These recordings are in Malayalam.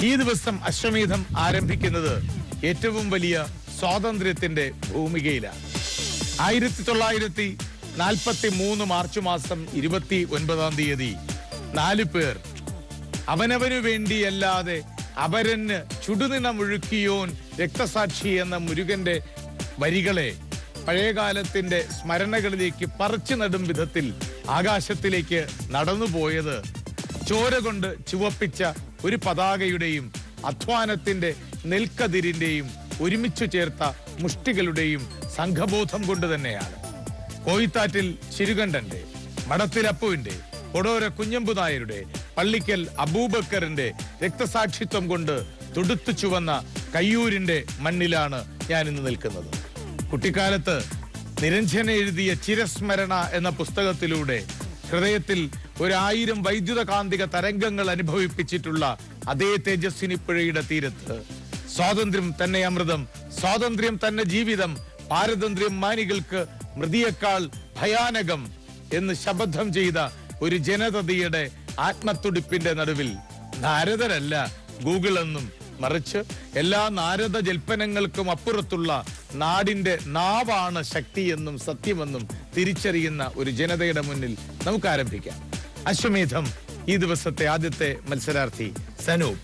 ഈ ദിവസം അശ്വമേധം ആരംഭിക്കുന്നത് ഏറ്റവും വലിയ സ്വാതന്ത്ര്യത്തിന്റെ ഭൂമികയിലാണ് ആയിരത്തി തൊള്ളായിരത്തി നാൽപ്പത്തി മൂന്ന് മാർച്ച് മാസം ഇരുപത്തി ഒൻപതാം തീയതി നാല് പേർ അവനവനു വേണ്ടിയല്ലാതെ അപരന് ചുടുനിണമൊഴുക്കിയോൻ രക്തസാക്ഷി എന്ന മുരുകന്റെ വരികളെ പഴയകാലത്തിന്റെ സ്മരണകളിലേക്ക് പറിച്ചു നടും വിധത്തിൽ ആകാശത്തിലേക്ക് നടന്നുപോയത് ചോര കൊണ്ട് ചുവപ്പിച്ച ഒരു പതാകയുടെയും അധ്വാനത്തിന്റെ നെൽക്കതിരിന്റെയും ഒരുമിച്ചു ചേർത്ത മുഷ്ടികളുടെയും സംഘബോധം കൊണ്ട് തന്നെയാണ് കോയിത്താറ്റിൽ ശിരുകണ്ഠന്റെ മടത്തിലപ്പുവിന്റെ കൊടോര കുഞ്ഞമ്പു നായരുടെ പള്ളിക്കൽ അബൂബക്കറിന്റെ രക്തസാക്ഷിത്വം കൊണ്ട് തുടുത്തു ചുവന്ന കയ്യൂരിന്റെ മണ്ണിലാണ് ഞാൻ ഇന്ന് നിൽക്കുന്നത് കുട്ടിക്കാലത്ത് നിരഞ്ജന എഴുതിയ ചിരസ്മരണ എന്ന പുസ്തകത്തിലൂടെ ഹൃദയത്തിൽ ഒരായിരം വൈദ്യുത കാന്തിക തരംഗങ്ങൾ അനുഭവിപ്പിച്ചിട്ടുള്ള അതേ തേജസ്വിനി പുഴയുടെ തീരത്ത് സ്വാതന്ത്ര്യം തന്നെ അമൃതം സ്വാതന്ത്ര്യം തന്നെ ജീവിതം പാരതന്ത്ര്യം മാനികൾക്ക് മൃതിയേക്കാൾ ഭയാനകം എന്ന് ശപഥം ചെയ്ത ഒരു ജനതയുടെ ആത്മത്തുടിപ്പിന്റെ നടുവിൽ നാരദരല്ല ഗൂഗിൾ എന്നും മറിച്ച് എല്ലാ നാരദ ജൽപ്പനങ്ങൾക്കും അപ്പുറത്തുള്ള നാടിന്റെ നാവാണ് ശക്തിയെന്നും സത്യമെന്നും തിരിച്ചറിയുന്ന ഒരു ജനതയുടെ മുന്നിൽ നമുക്ക് ആരംഭിക്കാം അശ്വമേധം ഈ ദിവസത്തെ ആദ്യത്തെ മത്സരാർത്ഥി സനൂപ്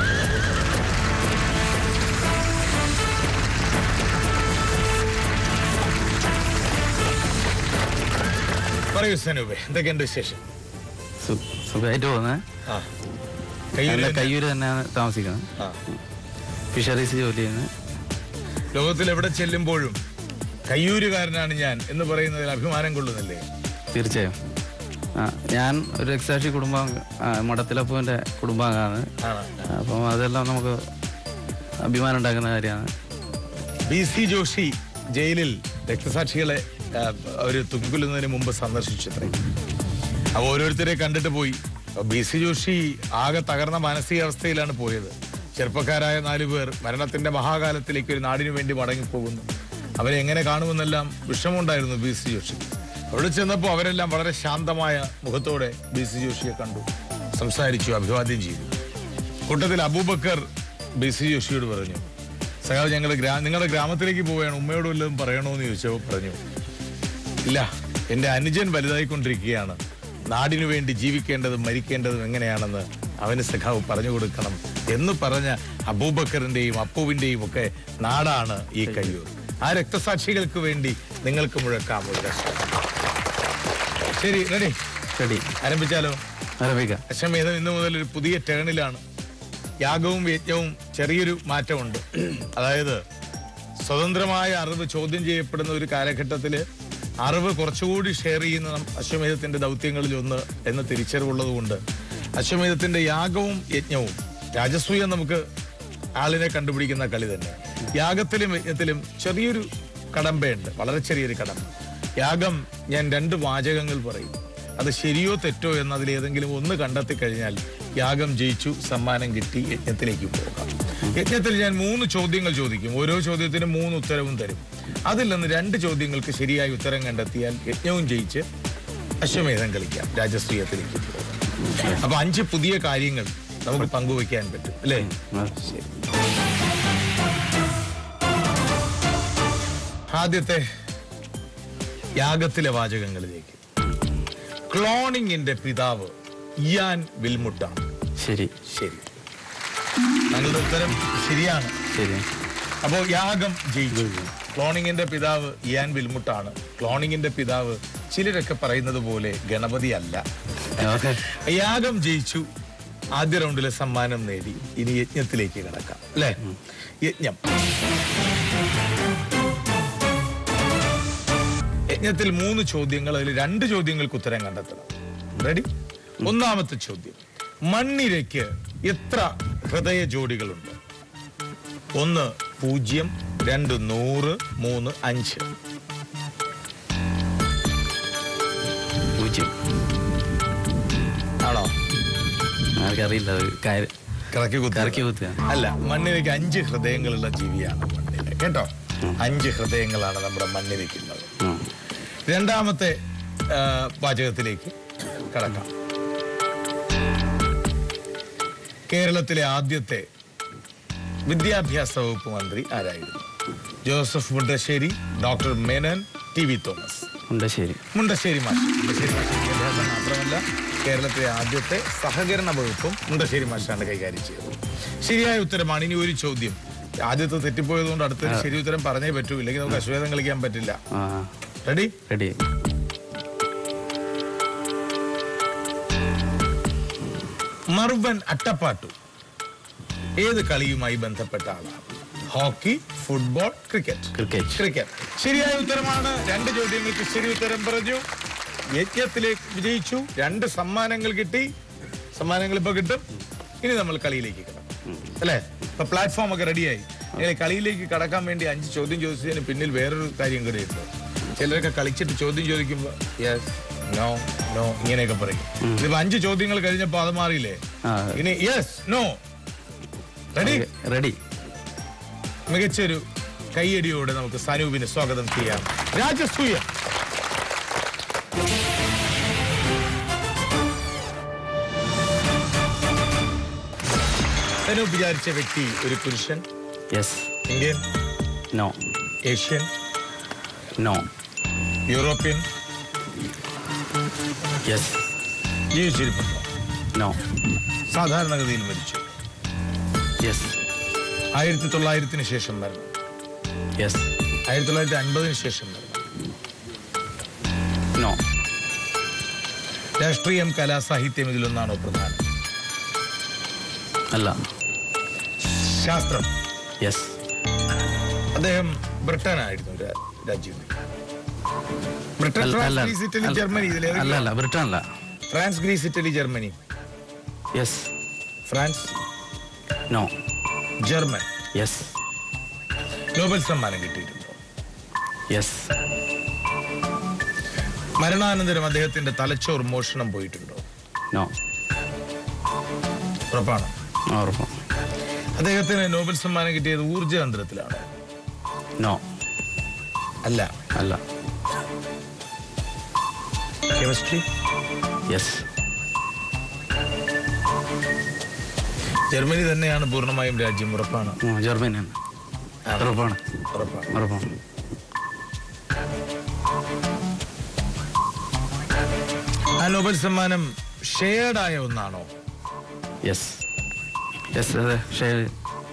പറയൂ സനൂപ് എന്തൊക്കെയുണ്ട് വിശേഷം സു- സുഖമായിട്ട് പോകുന്നത് ആ കയ്യൂര് നല്ല തന്നെ. കയ്യൂര് തന്നെയാണ് താമസിക്കുന്നത് ആ. ഫിഷറീസ് ജോലി ചെയ്യുന്നത് ലോകത്തിൽ എവിടെ ചെല്ലുമ്പോഴും കയ്യൂരുകാരനാണ് ഞാൻ എന്ന് പറയുന്നതിൽ അഭിമാനം കൊള്ളുന്നില്ലേ തീർച്ചയായും ആ ഞാൻ ഒരു രക്തസാക്ഷി കുടുംബം ആ, മഠത്തിലപ്പൂവിൻ്റെ കുടുംബാംഗമാണ് ആണ് അപ്പം അതെല്ലാം നമുക്ക് അഭിമാനം ഉണ്ടാക്കുന്ന കാര്യമാണ് ബി സി ജോഷി ജയിലിൽ രക്തസാക്ഷികളെ ആ, ഒരു തുകിക്കൊല്ലുന്നതിന് മുമ്പ് സന്ദർശിച്ചത്രേ അപ്പൊ ഓരോരുത്തരെ കണ്ടിട്ട് പോയി ബി സി ജോഷി ആകെ തകർന്ന മാനസികാവസ്ഥയിലാണ് പോയത് ചെറുപ്പക്കാരായ നാലു പേർ മരണത്തിന്റെ മഹാകാലത്തിലേക്ക് ഒരു നാടിനു വേണ്ടി മടങ്ങിപ്പോകുന്നു അവരെ എങ്ങനെ കാണുമെന്നെല്ലാം വിഷമമുണ്ടായിരുന്നു ബി സി ജോഷി അവിടെ ചെന്നപ്പോൾ അവരെല്ലാം വളരെ ശാന്തമായ മുഖത്തോടെ ബി സി ജോഷിയെ കണ്ടു സംസാരിച്ചു അഭിവാദ്യം ചെയ്തു കൂട്ടത്തിൽ അബൂബക്കർ ബി സി ജോഷിയോട് പറഞ്ഞു സഖാവ് ഞങ്ങൾ ഗ്രാ നിങ്ങളുടെ ഗ്രാമത്തിലേക്ക് പോവുകയാണ് ഉമ്മയോട് വല്ലതും പറയണോന്ന് ചോദിച്ചപ്പോൾ പറഞ്ഞു ഇല്ല എന്റെ അനുജൻ വലുതായിക്കൊണ്ടിരിക്കുകയാണ് നാടിനു വേണ്ടി ജീവിക്കേണ്ടതും മരിക്കേണ്ടതും എങ്ങനെയാണെന്ന് അവന് സഖാവ് പറഞ്ഞു കൊടുക്കണം എന്ന് പറഞ്ഞ അബൂബക്കറിന്റെയും അപ്പുവിന്റെയും ഒക്കെ നാടാണ് ഈ കയ്യൂർ ആ രക്തസാക്ഷികൾക്ക് വേണ്ടി നിങ്ങൾക്ക് മുഴക്കാം ഒരു കഷ്ടം ശരി റെഡി റെഡി ആരംഭിച്ചാലോ ആരംഭിക്കാം അശ്വമേധം ഇന്നു മുതൽ ഒരു പുതിയ ടേണിലാണ് യാഗവും യജ്ഞവും ചെറിയൊരു മാറ്റമുണ്ട് അതായത് സ്വതന്ത്രമായ അറിവ് ചോദ്യം ചെയ്യപ്പെടുന്ന ഒരു കാലഘട്ടത്തില് അറിവ് കുറച്ചുകൂടി ഷെയർ ചെയ്യുന്ന നം- അശ്വമേധത്തിന്റെ ദൗത്യങ്ങളിൽ ഒന്ന് എന്ന തിരിച്ചറിവുള്ളത് കൊണ്ട് അശ്വമേധത്തിന്റെ യാഗവും യജ്ഞവും രാജസൂയം നമുക്ക് ആളിനെ കണ്ടുപിടിക്കുന്ന കളി തന്നെ യാഗത്തിലും യജ്ഞത്തിലും ചെറിയൊരു കടമ്പയുണ്ട് വളരെ ചെറിയൊരു കടമ്പ യാഗം ഞാൻ രണ്ട് വാചകങ്ങൾ പറയും അത് ശരിയോ തെറ്റോ എന്ന് അതിൽ ഏതെങ്കിലും ഒന്ന് കണ്ടെത്തി കഴിഞ്ഞാൽ യാഗം ജയിച്ചു സമ്മാനം കിട്ടി യജ്ഞത്തിലേക്ക് പോകാം യജ്ഞത്തിൽ ഞാൻ മൂന്ന് ചോദ്യങ്ങൾ ചോദിക്കും ഓരോ ചോദ്യത്തിനും മൂന്ന് ഉത്തരവും തരും അതിൽ നിന്ന് രണ്ട് ചോദ്യങ്ങൾക്ക് ശരിയായ ഉത്തരം കണ്ടെത്തിയാൽ യജ്ഞവും ജയിച്ച് അശ്വമേധം കളിക്കാം രാജസ്ത്രീയത്തിലേക്ക് പോകാം അപ്പൊ അഞ്ച് പുതിയ കാര്യങ്ങൾ നമുക്ക് പങ്കുവെക്കാൻ പറ്റും അല്ലേ ആ. ശരി ആദ്യത്തെ യാഗത്തിലെ വാചകങ്ങളിലേക്ക് ക്ലോണിങ്ങിന്റെ പിതാവ് ഇയാൻ വിൽമുട്ടാണ് ശരി ശരി താങ്കളുടെ ഉത്തരം ശരിയാണ് ശരി അപ്പോ യാഗം ജയിച്ചു ക്ലോണിങ്ങിന്റെ പിതാവ് ഇയാൻ വിൽമുട്ടാണ് ക്ലോണിങ്ങിന്റെ പിതാവ് ചിലരൊക്കെ പറയുന്നത് പോലെ ഗണപതി അല്ല ഓക്കെ യാഗം ജയിച്ചു ആദ്യ റൗണ്ടിലെ സമ്മാനം നേടി ഇനി യജ്ഞത്തിലേക്ക് കിടക്കാം അല്ലേ യജ്ഞം യജ്ഞത്തിൽ മൂന്ന് ചോദ്യങ്ങൾ അതിൽ രണ്ട് ചോദ്യങ്ങൾക്ക് ഉത്തരം കണ്ടെത്തണം റെഡി ഒന്നാമത്തെ ചോദ്യം മണ്ണിരയ്ക്ക് എത്ര ഹൃദയ ജോഡികളുണ്ട് ഒന്ന് പൂജ്യം രണ്ട് നൂറ് മൂന്ന് അഞ്ച് പൂജ്യം ആണോ ആർക്കറിയില്ല അത് കാര്യം കറക്കി കുത്തുക. കറക്കി കുത്തുക. അല്ല മണ്ണിരയ്ക്ക് അഞ്ച് ഹൃദയങ്ങളുള്ള ജീവിയാണ് മണ്ണിര കേട്ടോ അഞ്ച് ഹൃദയങ്ങളാണ് നമ്മുടെ മണ്ണിരയ്ക്കുള്ളത് ആ. രണ്ടാമത്തെ ആ, വാചകത്തിലേക്ക് കടക്കാം കേരളത്തിലെ ആദ്യത്തെ വിദ്യാഭ്യാസ വകുപ്പ് മന്ത്രി ആരായിരുന്നു Joseph Mundassery doctor Menon T V Thomas ഉണ്ട് ശരി മുണ്ടശ്ശേരി മാഷ് മുണ്ടശ്ശേരി മാഷ് വിദ്യാഭ്യാസം മാത്രമല്ല കേരളത്തിലെ ആദ്യത്തെ സഹകരണ വകുപ്പും മുണ്ടശ്ശേരി മാഷാണ് കൈകാര്യം ചെയ്തത് ശരിയായ ഉത്തരമാണ് ഇനി ഒരു ചോദ്യം ആദ്യത്തെ തെറ്റിപ്പോയതുകൊണ്ട് അടുത്തൊരു ശരി ഉത്തരം പറഞ്ഞേ പറ്റൂ ഇല്ലെങ്കിൽ നമുക്ക് അശ്വേതം കളിക്കാൻ പറ്റില്ല ആ റെഡി റെഡി മർവൻ അട്ടപ്പാട്ടു ഏത് കളിയുമായി ബന്ധപ്പെട്ട ആളാണ് hockey football cricket cricket cricket ശരിയായ ഉത്തരമാണ് രണ്ട് ചോദ്യങ്ങൾക്ക് ശരി ഉത്തരം പറഞ്ഞു യജ്ഞത്തിലേക്ക് വിജയിച്ചു രണ്ട് സമ്മാനങ്ങൾ കിട്ടി സമ്മാനങ്ങൾ ഇപ്പൊ കിട്ടും ഇനി നമ്മൾ കളിയിലേക്ക് കിടക്കും അല്ലേ ഇപ്പൊ പ്ലാറ്റ്ഫോം ഒക്കെ റെഡിയായി ഇങ്ങനെ കളിയിലേക്ക് കടക്കാൻ വേണ്ടി അഞ്ച് ചോദ്യം ചോദിച്ചതിന് പിന്നിൽ വേറൊരു കാര്യം കൂടിയുണ്ട് ചിലരൊക്കെ കളിച്ചിട്ട് ചോദ്യം ചോദിക്കുമ്പോ യെസ് നോ നോ ഇങ്ങനെയൊക്കെ പറയും ഇതിപ്പോ അഞ്ച് ചോദ്യങ്ങൾ കഴിഞ്ഞപ്പോ അത് മാറിയില്ലേ ആ ഇനി യെസ് നോ റെഡി റെഡി മികച്ചൊരു കയ്യടിയോടെ നമുക്ക് സനൂപിനെ സ്വാഗതം ചെയ്യാം രാജസൂയ സനൂപ് വിചാരിച്ച വ്യക്തി ഒരു പുരുഷൻ yes Indian no Asian no European yes ജീവിച്ചിരിപ്പുണ്ടോ നോ സാധാരണഗതിയിൽ മരിച്ചു യെസ് ആയിരത്തി തൊള്ളായിരത്തിന് ശേഷം മരണം യെസ് ആയിരത്തി തൊള്ളായിരത്തി അൻപതിന് ശേഷം മരണം നോ രാഷ്ട്രീയം കലാ സാഹിത്യം ഇതിലൊന്നാണോ പ്രധാനം അല്ല ശാസ്ത്രം യെസ് അദ്ദേഹം ബ്രിട്ടനായിരുന്നു രാ- രാജ്യം ബ്രിട്ടൻ അല്ല ഫ്രാൻസ് അല്ല ഗ്രീസ് ഇറ്റലി അല്ല. ജർമ്മനി ഇതിലെ അല്ല അല്ല ബ്രിട്ടൻ അല്ല France Greece Italy Germany yes France no German yes Nobel സമ്മാനം കിട്ടിയിട്ടുണ്ടോ യെസ് മരണാനന്തരം അദ്ദേഹത്തിന്റെ തലച്ചോർ മോഷണം പോയിട്ടുണ്ടോ നോ ഉറപ്പാണ് ഉറപ്പ് അദ്ദേഹത്തിന് നോബൽ സമ്മാനം കിട്ടിയത് ഊർജ്ജതന്ത്രത്തിലാണ് നോ അല്ല അല്ല കെമിസ്ട്രി യെസ് ജർമ്മനി തന്നെയാണ് പൂർണ്ണമായും രാജ്യം ഉറപ്പാണ് ജർമ്മനിയാണ് ഉറപ്പാണ് ഉറപ്പാണ് ഉറപ്പാണ് ആ നോബൽ സമ്മാനം ഷെയർഡ് ആയ ഒന്നാണോ യെസ് യെസ് അതെ ശരി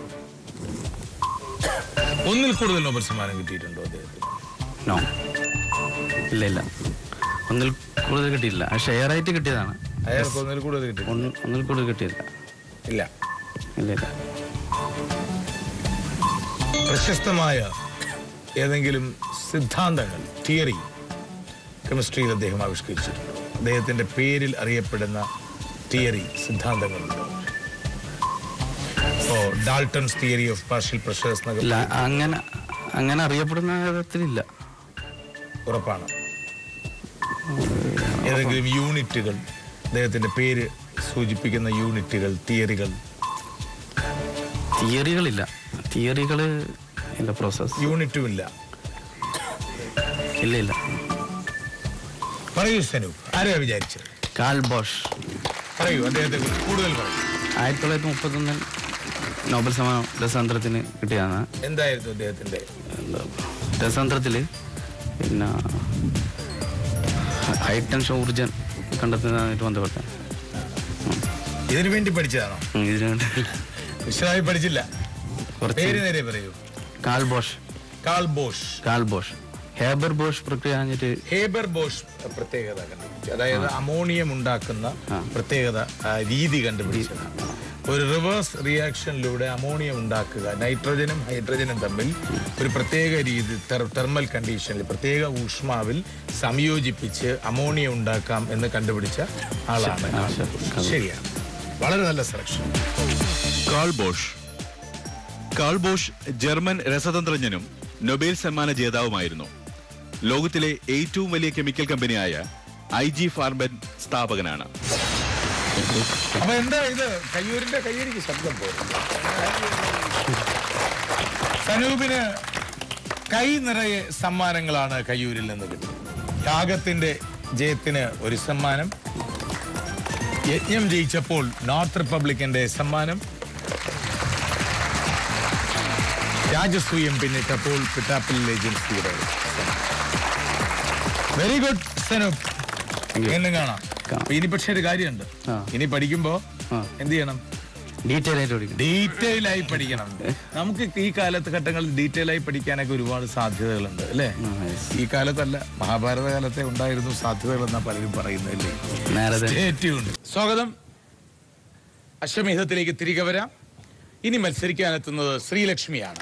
ഒന്നിൽ കൂടുതൽ നോബൽ സമ്മാനം കിട്ടിയിട്ടുണ്ടോ അദ്ദേഹത്തിന് നോ ഇല്ല ഇല്ല ഒന്നിൽ കൂടുതൽ കിട്ടിയില്ല ഷെയർ ആയിട്ട് കിട്ടിയതാണ് അയാൾക്ക് ഒന്നിൽ കൂടുതൽ കിട്ടി ഒന്ന് ഒന്നിൽ കൂടുതൽ കിട്ടിയില്ല ഇല്ല ഇല്ല ഇല്ല പ്രശസ്തമായ ഏതെങ്കിലും സിദ്ധാന്തങ്ങൾ തിയറി കെമിസ്ട്രിയിൽ അദ്ദേഹം ആവിഷ്കരിച്ചിട്ടുണ്ടോ അദ്ദേഹത്തിന്റെ പേരിൽ അറിയപ്പെടുന്ന തിയറി സിദ്ധാന്തങ്ങളുണ്ടോ oh Dalton's theory of partial pressures എന്നൊക്കെ ഇല്ല അങ്ങനെ അങ്ങനെ അറിയപ്പെടുന്ന വിധത്തിലില്ല ഉറപ്പാണ് ഏതെങ്കിലും യൂണിറ്റുകൾ അദ്ദേഹത്തിന്റെ പേര് സൂചിപ്പിക്കുന്ന യൂണിറ്റുകൾ തിയറികൾ തിയറികളില്ല തിയറികൾ ഇല്ല പ്രോസസ് യൂണിറ്റും ഇല്ല ഇല്ല ഇല്ല പറയൂ സനൂപ് ആരെയാ വിചാരിച്ചത് കാൽ ബോഷ് പറയൂ അദ്ദേഹത്തെ കുറിച്ച് കൂടുതൽ പറയൂ ആയിരത്തി തൊള്ളായിരത്തി മുപ്പത്തൊന്നിൽ നോബൽ സമ്മാനം രസതന്ത്രത്തിന് കിട്ടിയതാണ് എന്തായിരുന്നു അദ്ദേഹത്തിന്റെ എന്താ രസതന്ത്രത്തിൽ പിന്നെ ഹൈ ടെൻഷൻ ഊർജൻ കണ്ടെത്തുന്നതായിട്ട് ബന്ധപ്പെട്ട ഇതിനു വേണ്ടി പഠിച്ചതാണോ ഉം, ഇതിനു വേണ്ടി വിശദമായി പഠിച്ചില്ല കുറച്ച് പേര് നേരെ പറയൂ Carl Bosch Carl Bosch Carl Bosch Haber Bosch പ്രക്രിയ കഴിഞ്ഞിട്ട് ഹേബർ ബോഷ് പ്രത്യേകത കണ്ടുപിടിച്ചു അതായത് അമോണിയം ഉണ്ടാക്കുന്ന പ്രത്യേകത ആ, രീതി കണ്ടുപിടിച്ചതാണ് ഒരു റിവേഴ്സ് റിയാക്ഷനിലൂടെ അമോണിയം ഉണ്ടാക്കുക നൈട്രജനും ഹൈഡ്രജനും തമ്മിൽ ഒരു പ്രത്യേക രീതി തെർ- തെർമൽ കണ്ടീഷനിൽ പ്രത്യേക ഊഷ്മാവിൽ സംയോജിപ്പിച്ച് അമോണിയം ഉണ്ടാക്കാം എന്ന് കണ്ടുപിടിച്ച ആളാണ് ആ, ശരി. ശരിയാണ് വളരെ നല്ല selection Carl Bosch Carl Bosch German രസതന്ത്രജ്ഞനും നൊബേൽ സമ്മാന ജേതാവുമായിരുന്നു ലോകത്തിലെ ഏറ്റവും വലിയ കെമിക്കൽ കമ്പനിയായ ഐ ജി ഫാർമൻ സ്ഥാപകനാണ് അപ്പൊ എന്താ ഇത് കയ്യൂരിന്റെ കയ്യൂരിക്ക് ശബ്ദം പോലും സനൂപിന് കൈ നിറയെ സമ്മാനങ്ങളാണ് കയ്യൂരിൽ നിന്ന് കിട്ടുന്നത് യാഗത്തിന്റെ ജയത്തിന് ഒരു സമ്മാനം യജ്ഞം ജയിച്ചപ്പോൾ നോർത്ത് റിപ്പബ്ലിക്കിന്റെ സമ്മാനം രാജസൂയം പിന്നിട്ടപ്പോൾ പിട്ടാപ്പിൽ ഏജൻസിയുടെ very good Sanoop Thank you. എന്നും കാണാം കാണാം. അപ്പൊ ഇനി പക്ഷേ ഒരു കാര്യമുണ്ട് ആ. ഇനി പഠിക്കുമ്പോ ആ. എന്ത് ചെയ്യണം ഡീറ്റെയിൽ ആയിട്ട് പഠിക്കണം ഡീറ്റെയിൽ ആയി പഠിക്കണം നമുക്ക് ഈ കാലത്ത് ഘട്ടങ്ങളിൽ ഡീറ്റെയിൽ ആയി പഠിക്കാനൊക്കെ ഒരുപാട് സാധ്യതകളുണ്ട് അല്ലേ ആ, yes. ഈ കാലത്തല്ല മഹാഭാരത കാലത്തെ ഉണ്ടായിരുന്നു സാധ്യതകൾ എന്നാ പലരും പറയുന്നതല്ലേ നേരത്തെ Stay tuned. സ്വാഗതം അശ്വമേധത്തിലേക്ക് തിരികെ വരാം ഇനി മത്സരിക്കാനെത്തുന്നത് ശ്രീലക്ഷ്മിയാണ്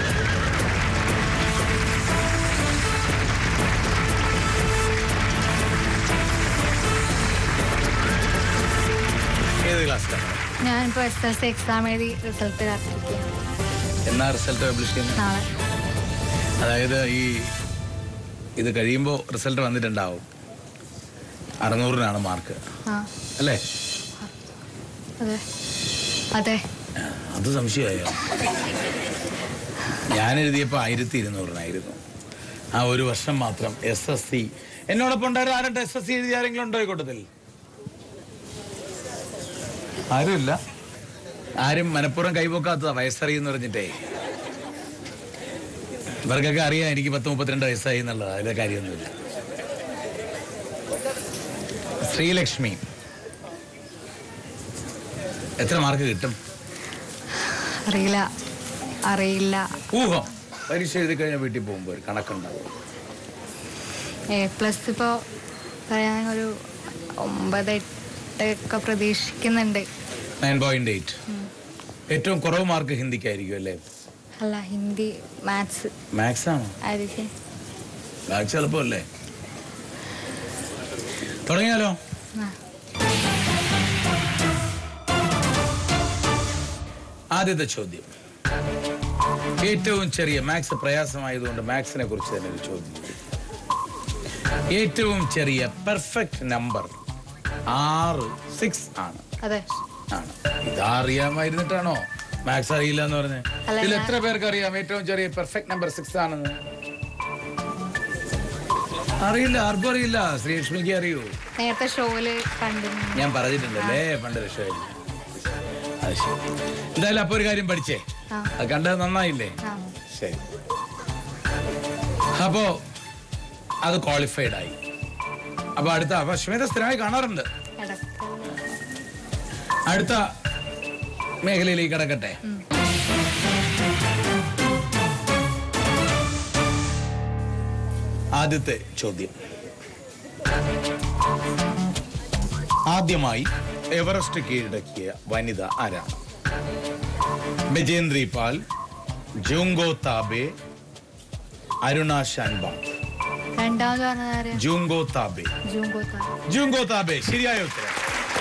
ഏത് ക്ലാസ്സിലാണ് ഞാനിപ്പോൾ എസ് എൽ സി എക്സാം എഴുതി റിസൾട്ട് കാത്തിരിക്കുകയാണ് എന്നാ റിസൾട്ട് പബ്ലിഷ് ചെയ്യുന്നത് നാളെ അതായത് ഈ ഇത് കഴിയുമ്പോൾ റിസൾട്ട് വന്നിട്ടുണ്ടാവും അറുന്നൂറിനാണ് മാർക്ക് ആ അല്ലേ അതെ അതെ ആ, അത് സംശയമായോ ഞാൻ എഴുതിയപ്പോൾ ആയിരത്തി ഇരുന്നൂറിനായിരുന്നു ആ ഒരു വർഷം മാത്രം എസ് എസ് സി എന്നോടൊപ്പം ഉണ്ടായിരുന്ന ആരുടെ എസ് എസ് സി എഴുതിയ ആരെങ്കിലും ഉണ്ടോ ഈ കൂട്ടത്തിൽ ആരുമില്ല ആരും മനഃപൂർവ്വം കൈപോക്കാത്തതാ വയസ്സറിയെന്ന് പറഞ്ഞിട്ടേ ഇവർക്കൊക്കെ അറിയാം എനിക്ക് പത്ത് മുപ്പത്തിരണ്ട് വയസ്സായി എന്നുള്ളത് അതിലെ കാര്യമൊന്നുമില്ല ശ്രീലക്ഷ്മി എത്ര മാർക്ക് കിട്ടും അറിയില്ല അറിയില്ല ഊഹം പരീക്ഷ എഴുതി കഴിഞ്ഞാൽ വീട്ടിൽ പോകുമ്പോൾ ഒരു കണക്കുണ്ടാവും എ പ്ലസ് ഇപ്പോൾ പറയാൻ ഒരു ഒമ്പത് എട്ട് ഒക്കെ പ്രതീക്ഷിക്കുന്നുണ്ട് നയൻ പോയിന്റ് എയ്റ്റ് ഏറ്റവും കുറവ് മാർക്ക് ഹിന്ദിക്കായിരിക്കും അല്ലേ അല്ല ഹിന്ദി മാത്സ് മാത്സ് ആണോ ആയിരിക്കും മാത്സ് എളുപ്പമല്ലേ തുടങ്ങിയാലോ ആ. ആദ്യത്തെ ചോദ്യം ഏറ്റവും ചെറിയ മാത്സ് പ്രയാസമായതുകൊണ്ട് മാത്സിനെ കുറിച്ച് തന്നെ ഒരു ചോദ്യം ഏറ്റവും ചെറിയ പെർഫെക്റ്റ് നമ്പർ ആറ് സിക്സ് ആണ് അതെ ആണ് ഇതറിയാമായിരുന്നിട്ടാണോ മാത്സ് അറിയില്ല എന്ന് പറഞ്ഞ് അല്ല, ഇതിൽ ഞാൻ- എത്ര പേർക്ക് അറിയാം ഏറ്റവും ചെറിയ പെർഫെക്റ്റ് നമ്പർ സിക്സ് ആണെന്ന് അറിയില്ല ആർക്കും അറിയില്ല ശ്രീലക്ഷ്മിക്ക് അറിയൂ നേരത്തെ ഷോയില് കണ്ടിരുന്നു ഞാൻ പറഞ്ഞിട്ടുണ്ടല്ലേ പണ്ട് രക്ഷയില്ല അത് ശരി എന്തായാലും അപ്പൊ ഒരു കാര്യം പഠിച്ചേ ആ. അത് കണ്ടത് നന്നായില്ലേ ആ ശരി അപ്പോ അത് ക്വാളിഫൈഡ് ആയി അപ്പൊ അടുത്ത അപ്പൊ ശ്വേത സ്ഥിരമായി കാണാറുണ്ട് ഇടയ്ക്ക് അടുത്ത മേഖലയിലേക്ക് കിടക്കട്ടെ ആദ്യത്തെ ചോദ്യം ആദ്യമായി എവറസ്റ്റ് കീഴടക്കിയ വനിത ആരാണ് ബജേന്ദ്രി പാൽ ജൂങ്കോ താബെ അരുണ ഷാൻബാങ് രണ്ടാമത് പറഞ്ഞത് ആരെയാ ജൂങ്കോ താബെ ജൂൺ കോത്ത ജൂങ്കോ താബെ ശരിയായ ഉത്തരം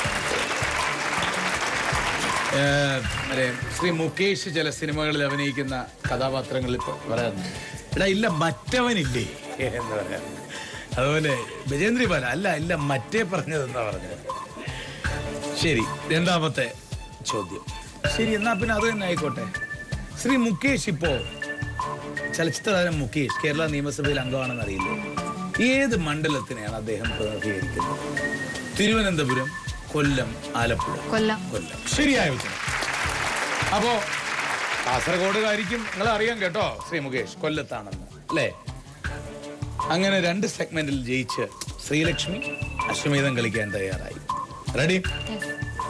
ഏഹ്, മറ്റേ ശ്രീ മുകേഷ് ചില സിനിമകളിൽ അഭിനയിക്കുന്ന കഥാപാത്രങ്ങളിൽ ഇപ്പൊ പറയാറുണ്ട് എടാ ഇല്ല മറ്റവനില്ലേ എന്ന് പറയാം അതുപോലെ ബജേന്ദ്രി പാല അല്ല ഇല്ല മറ്റേ പറഞ്ഞതെന്നാ പറഞ്ഞത് ശരി രണ്ടാമത്തെ ചോദ്യം ശരി എന്നാ പിന്നെ അത് തന്നെ ആയിക്കോട്ടെ ശ്രീ മുകേഷ് ഇപ്പോ ചലച്ചിത്ര താരം മുകേഷ് കേരള നിയമസഭയിൽ അംഗമാണെന്ന് അറിയില്ലേ ഏത് മണ്ഡലത്തിനെയാണ് അദ്ദേഹം പ്രതിനിധീകരിക്കുന്നത് തിരുവനന്തപുരം കൊല്ലം ആലപ്പുഴ കൊല്ലം കൊല്ലം ശരിയായ ഉത്തരം അപ്പോ കാസർഗോഡുകാരിക്കും നിങ്ങൾ അറിയാം കേട്ടോ ശ്രീ മുകേഷ് കൊല്ലത്താണെന്ന് അല്ലേ അങ്ങനെ രണ്ട് സെഗ്മെന്റിൽ ജയിച്ച് ശ്രീലക്ഷ്മി അശ്വമേധം കളിക്കാൻ തയ്യാറായി റെഡി Yes.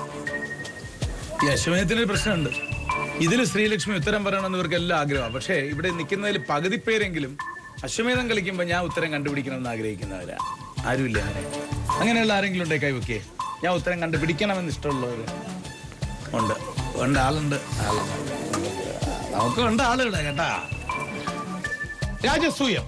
ഈ അശ്വമേധത്തിന് ഒരു പ്രശ്നമുണ്ട് ഇതിൽ ശ്രീലക്ഷ്മി ഉത്തരം പറയണമെന്ന് ഇവർക്ക് എല്ലാം ആഗ്രഹമാണ് പക്ഷേ ഇവിടെ നിൽക്കുന്നതിൽ പകുതി പേരെങ്കിലും അശ്വമേധം കളിക്കുമ്പോൾ ഞാൻ ഉത്തരം കണ്ടുപിടിക്കണമെന്ന് ആഗ്രഹിക്കുന്നവരാ ആരുമില്ല അങ്ങനെ അങ്ങനെയുള്ള ആരെങ്കിലും ഉണ്ടേ കൈവക്കേ ഞാൻ ഉത്തരം കണ്ടുപിടിക്കണമെന്ന് ഇഷ്ടമുള്ളവര് ഉണ്ട് ഉണ്ട് ആളുണ്ട് ആളുണ്ട് നമുക്ക് ഉണ്ട് ആളുകളെ കേട്ടാ രാജസൂയം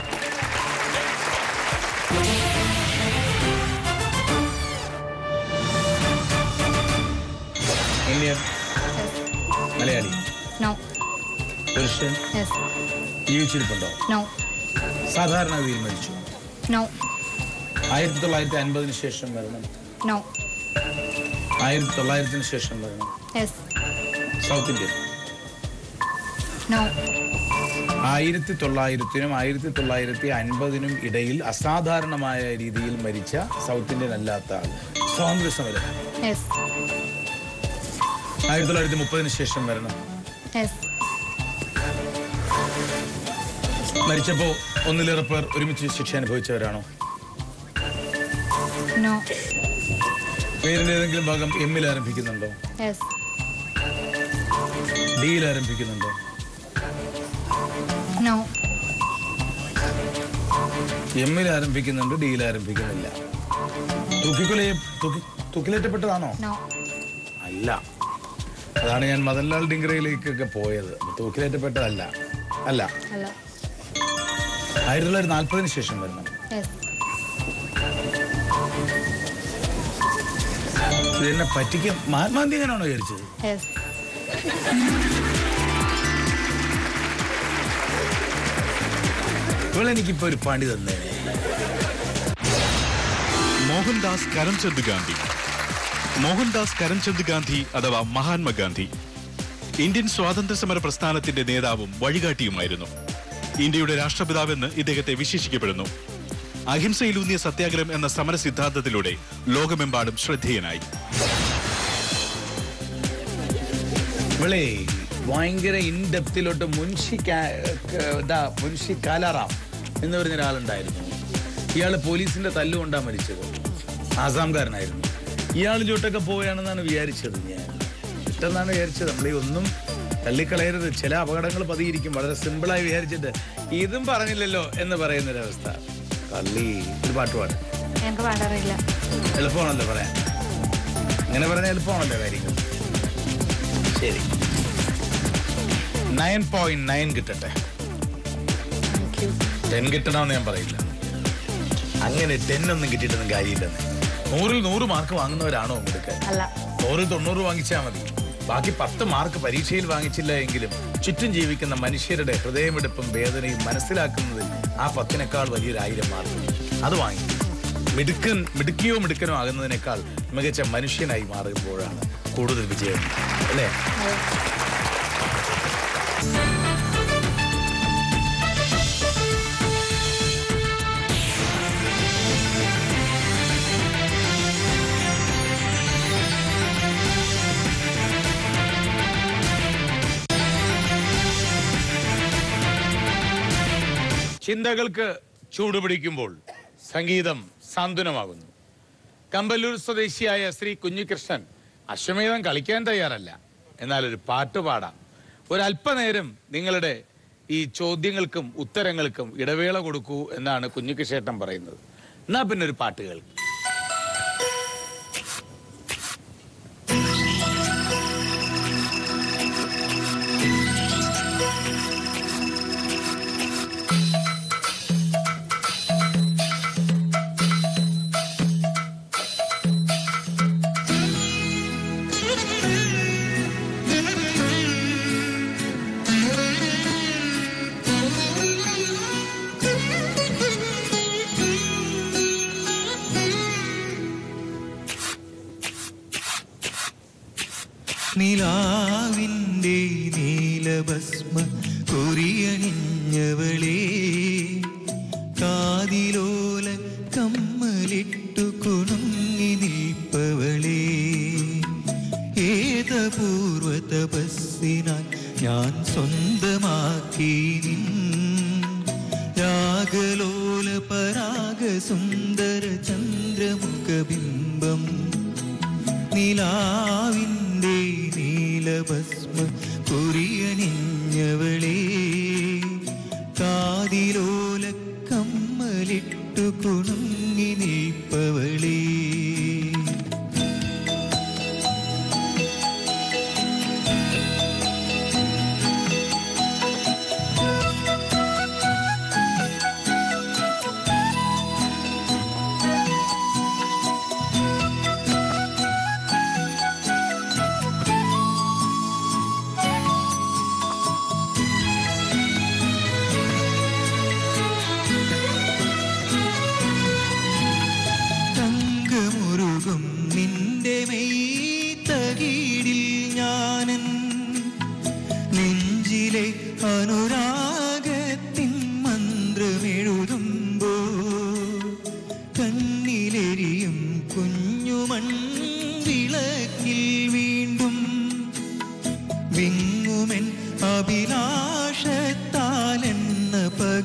ഇന്ത്യൻ മലയാളി നോ പുരുഷൻ യെസ് ജീവിച്ചിരിപ്പുണ്ടോ നോ സാധാരണഗതിയിൽ മരിച്ചു നോ ആയിരത്തി തൊള്ളായിരത്തി അൻപതിന് ശേഷം വരണം നോ ആയിരത്തി തൊള്ളായിരത്തിന് ശേഷം വരണം യെസ് സൗത്ത് ഇന്ത്യൻ നോ ആയിരത്തി തൊള്ളായിരത്തിനും ആയിരത്തി തൊള്ളായിരത്തി അൻപതിനും ഇടയിൽ അസാധാരണമായ രീതിയിൽ മരിച്ച സൗത്ത് ഇന്ത്യൻ അല്ലാത്ത ആൾ സ്വാതന്ത്ര്യ സമരം യെസ് ആയിരത്തി തൊള്ളായിരത്തി മുപ്പതിന് ശേഷം വരണം യെസ് മരിച്ചപ്പോ ഒന്നിലേറെ പേർ ഒരുമിച്ച് ശിക്ഷ അനുഭവിച്ചവരാണോ നോ പേരിന്റെ ഏതെങ്കിലും ഭാഗം എമ്മിൽ ആരംഭിക്കുന്നുണ്ടോ യെസ് ഡിയിൽ ആരംഭിക്കുന്നുണ്ടോ നോ എമ്മിൽ ആരംഭിക്കുന്നുണ്ട് ഡിയിൽ ആരംഭിക്കുന്നില്ല തൂക്കിക്കൊലയെ തൂക്കി തൂക്കിലേറ്റപ്പെട്ടതാണോ നോ അല്ല അതാണ് ഞാൻ മദൻലാൽ ഡിങ്കറയിലേക്കൊക്കെ പോയത് അപ്പൊ തൂക്കിലേറ്റപ്പെട്ടതല്ല അല്ല അല്ല ആയിരത്തി തൊള്ളായിരത്തി നാൽപ്പതിന് ശേഷം വരണം യെസ് ഇത് എന്നെ പറ്റിക്കും മഹാത്മാഗാന്ധി എങ്ങനെയാണോ വിചാരിച്ചത് യെസ് ഇവളെനിക്കിപ്പോ ഒരു പണി തന്നെ മോഹൻദാസ് കരംചന്ദ് ഗാന്ധി മോഹൻദാസ് കരംചന്ദ് ഗാന്ധി അഥവാ മഹാത്മാഗാന്ധി ഇന്ത്യൻ സ്വാതന്ത്ര്യ സമര പ്രസ്ഥാനത്തിന്റെ നേതാവും വഴികാട്ടിയുമായിരുന്നു ഇന്ത്യയുടെ രാഷ്ട്രപിതാവെന്ന് ഇദ്ദേഹത്തെ വിശേഷിക്കപ്പെടുന്നു അഹിംസയിലൂന്നിയ സത്യാഗ്രഹം എന്ന സമര സിദ്ധാന്തത്തിലൂടെ ലോകമെമ്പാടും ശ്രദ്ധേയനായി ഇവളെ ഭയങ്കര ഇൻഡെപ്തിലോട്ട് മുൻഷി കാ- ക- ഇതാ മുൻഷി കാലാറാം എന്ന് പറഞ്ഞ ഒരാളുണ്ടായിരുന്നു ഇയാള് പോലീസിന്റെ തല്ലുകൊണ്ടാ മരിച്ചത് ആസാംകാരനായിരുന്നു ഇയാളിലോട്ടൊക്കെ പോവുകയാണെന്നാണ് വിചാരിച്ചത് ഞാൻ ഇട്ടെന്നാണ് വിചാരിച്ചത് നമ്മൾ ഈ ഒന്നും തള്ളിക്കളയരുത് ചില അപകടങ്ങൾ പതിയിരിക്കും വളരെ സിമ്പിളായി വിചാരിച്ചിട്ട് ഇതും പറഞ്ഞില്ലല്ലോ എന്ന് പറയുന്നൊരവസ്ഥ കള്ളി ഒരു പാട്ട് പാട് ഞങ്ങൾക്ക് പാടാറില്ല എളുപ്പമാണല്ലോ പറയാൻ ഇങ്ങനെ പറഞ്ഞാൽ എളുപ്പമാണല്ലോ കാര്യങ്ങൾ ശരി നയൻ പോയിന്റ് നയൻ കിട്ടട്ടെ താങ്ക് യു ടെൻ കിട്ടണമെന്ന് ഞാൻ പറയില്ല അങ്ങനെ ടെൻ ഒന്നും കിട്ടിയിട്ടൊന്നും കാര്യമില്ലെന്ന് നൂറിൽ നൂറ് മാർക്ക് വാങ്ങുന്നവരാണോ എടുക്കാൻ അല്ല നൂറിൽ തൊണ്ണൂറ് വാങ്ങിച്ചാൽ മതി ബാക്കി പത്ത് മാർക്ക് പരീക്ഷയിൽ വാങ്ങിച്ചില്ല എങ്കിലും ചുറ്റും ജീവിക്കുന്ന മനുഷ്യരുടെ ഹൃദയമെടുപ്പും വേദനയും മനസ്സിലാക്കുന്നതിൽ ആ പത്തിനേക്കാൾ വലിയൊരു ആയിരം മാർക്ക് അത് വാങ്ങി മിടുക്കൻ മിടുക്കിയോ മിടുക്കനോ ആകുന്നതിനേക്കാൾ മികച്ച മനുഷ്യനായി മാറുമ്പോഴാണ് കൂടുതൽ വിജയം അല്ലേ അതെ ചിന്തകൾക്ക് ചൂടുപിടിക്കുമ്പോൾ സംഗീതം സാന്ത്വനമാകുന്നു കമ്പല്ലൂർ സ്വദേശിയായ ശ്രീ കുഞ്ഞികൃഷ്ണൻ അശ്വമേധം കളിക്കാൻ തയ്യാറല്ല എന്നാൽ ഒരു പാട്ട് പാടാം ഒരല്പനേരം നിങ്ങളുടെ ഈ ചോദ്യങ്ങൾക്കും ഉത്തരങ്ങൾക്കും ഇടവേള കൊടുക്കൂ എന്നാണ് കുഞ്ഞികൃഷ്ണേട്ടൻ പറയുന്നത് എന്നാ പിന്നെ ഒരു പാട്ട് കേൾക്കും നിലാവിൻ്റെ നീലഭസ്മ കുറിയണിഞ്ഞവളേ കാതിലോല കമ്മലിട്ടു കുണുങ്ങി നിൽപ്പവളേ ഏതപൂർവ തപസ്സിനാൽ ഞാൻ സ്വന്തമാക്കി നിൻ രാഗലോല പരാഗ സുന്ദര ചന്ദ്രമുഖബിംബം നിലാവിൻ്റെ നീലഭസ്മ കുറിയണിഞ്ഞവളേ കാതിലോല കമ്മലിട്ടു കുണുങ്ങി നിൽപ്പവളേ